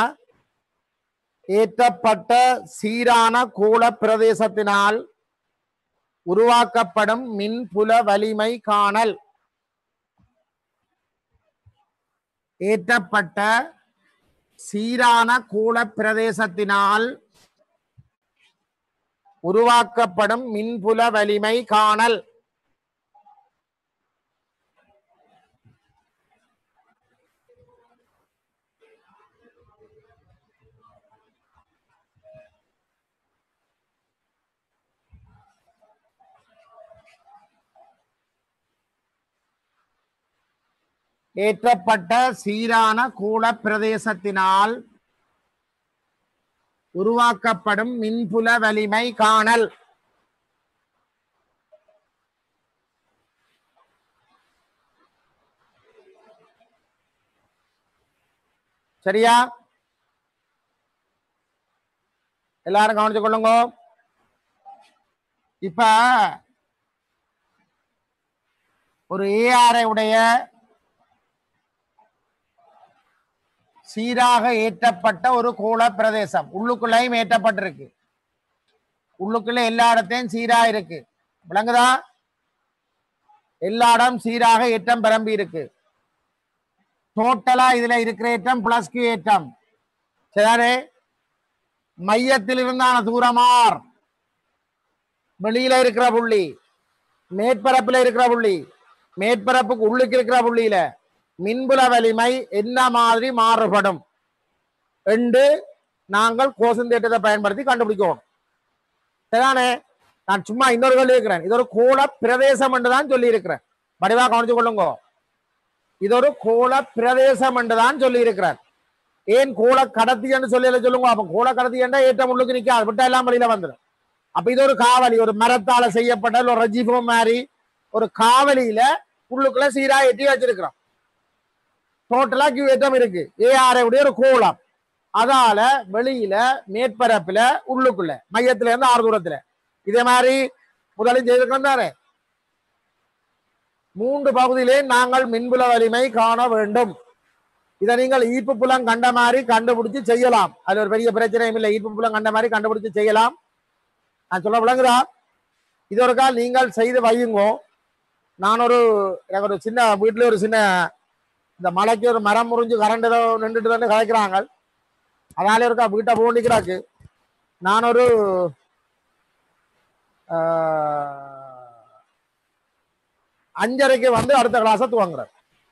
Speaker 1: ஏற்றப்பட்ட சீரான கூல பிரதேசத்தினால் உருவாக்கப்படும் மின்புல வலிமை காணல் ஏற்றப்பட்ட சீரான கூல பிரதேசத்தினால் உருவாக்கப்படும் மின்புல வலிமை காணல் ஏற்றப்பட்ட சீரான கூல பிரதேசத்தினால் உருவாக்கப்படும் மின்புல வலிமை காணல் சரியா எல்லாரும் கவனிச்சு கொள்ளுங்க இப்ப ஒரு ஏஆரை உடைய சீராக ஏற்றப்பட்ட ஒரு கோள பிரதேசம் உள்ளுக்குள்ளேயும் ஏற்றப்பட்டிருக்கு உள்ளுக்குள்ள எல்லா இடத்தையும் சீரா இருக்கு விளங்குதா எல்லா இடம் சீராக ஏற்றம் பரம்பி இருக்கு டோட்டலா இதுல இருக்கிற ஏற்றம் பிளஸ் கியூ ஏற்றம் சரி மையத்தில் இருந்தான தூரமார் வெளியில இருக்கிற புள்ளி மேற்பரப்புல இருக்கிற புள்ளி மேற்பரப்புக்கு உள்ளுக்கு இருக்கிற புள்ளியில மின்புல வலிமை என்ன மாதிரி மாறுபடும் என்று நாங்கள் கோசன் தேட்டத்தை பயன்படுத்தி கண்டுபிடிக்கணும் சரிதானே நான் சும்மா இன்னொரு கேள்வி இருக்கிறேன் இது ஒரு கோள பிரதேசம் என்று தான் சொல்லி இருக்கிறேன் வடிவா கவனிச்சு கொள்ளுங்க இது ஒரு கோள பிரதேசம் என்று தான் சொல்லி இருக்கிறார் ஏன் கோள கடத்தி என்று சொல்லி சொல்லுங்க அப்ப கோள கடத்தி என்றா ஏற்றம் உள்ளுக்கு நிக்காது விட்டா எல்லாம் வெளியில வந்துடும் அப்ப இது ஒரு காவலி ஒரு மரத்தால செய்யப்பட்ட ஒரு ரஜிபம் மாதிரி ஒரு காவலியில உள்ளுக்குள்ள சீரா ஏற்றி வச்சிருக்கிறோம் டோட்டலா கியூ ஏற்றம் இருக்கு ஏஆரை உடைய ஒரு கோளம் அதால வெளியில மேற்பரப்புல உள்ளுக்குள்ள மையத்துல இருந்து ஆறு தூரத்துல இதே மாதிரி முதலில் செய்திருக்கோம் தானே மூன்று பகுதியிலே நாங்கள் மின்புல வலிமை காண வேண்டும் இதை நீங்கள் ஈர்ப்பு புலம் கண்ட மாதிரி கண்டுபிடிச்சு செய்யலாம் அது ஒரு பெரிய பிரச்சனையும் இல்லை ஈர்ப்பு புலம் கண்ட மாதிரி கண்டுபிடிச்சு செய்யலாம் நான் சொல்ல விளங்குதா இது ஒரு கால் நீங்கள் செய்து வையுங்கோ நான் ஒரு எனக்கு ஒரு சின்ன வீட்டுல ஒரு சின்ன இந்த மலைக்கு ஒரு மரம் முறிஞ்சு கரண்ட் ஏதோ நின்றுட்டு வந்து கலைக்கிறாங்க அதனால இருக்கா வீட்டை போண்டிக்கிறாக்கு நான் ஒரு ஆஹ், அஞ்சரைக்கு வந்து அடுத்த கிளாஸை துவங்குறேன்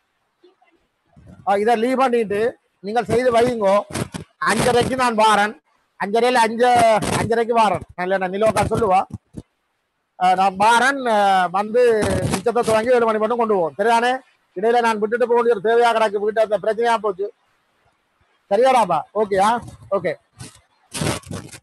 Speaker 1: இதை லீவ் பண்ணிட்டு நீங்கள் செய்து வையுங்கோ அஞ்சரைக்கு நான் வாரேன் அஞ்சரையில் அஞ்சு அஞ்சரைக்கு வாரேன் நல்ல நான் நிலோக்கா சொல்லுவா ஆஹ், நான் வாரேன் ஆஹ், வந்து மிச்சத்தை துவங்கி ஏழு மணி மட்டும் கொண்டு போவோம் சரிதானே இடையில நான் விட்டுட்டு போக வேண்டிய ஒரு தேவையா கிடக்கு வீட்டு அந்த பிரச்சனையா போச்சு சரியாடாப்பா ஓகேயா ஓகே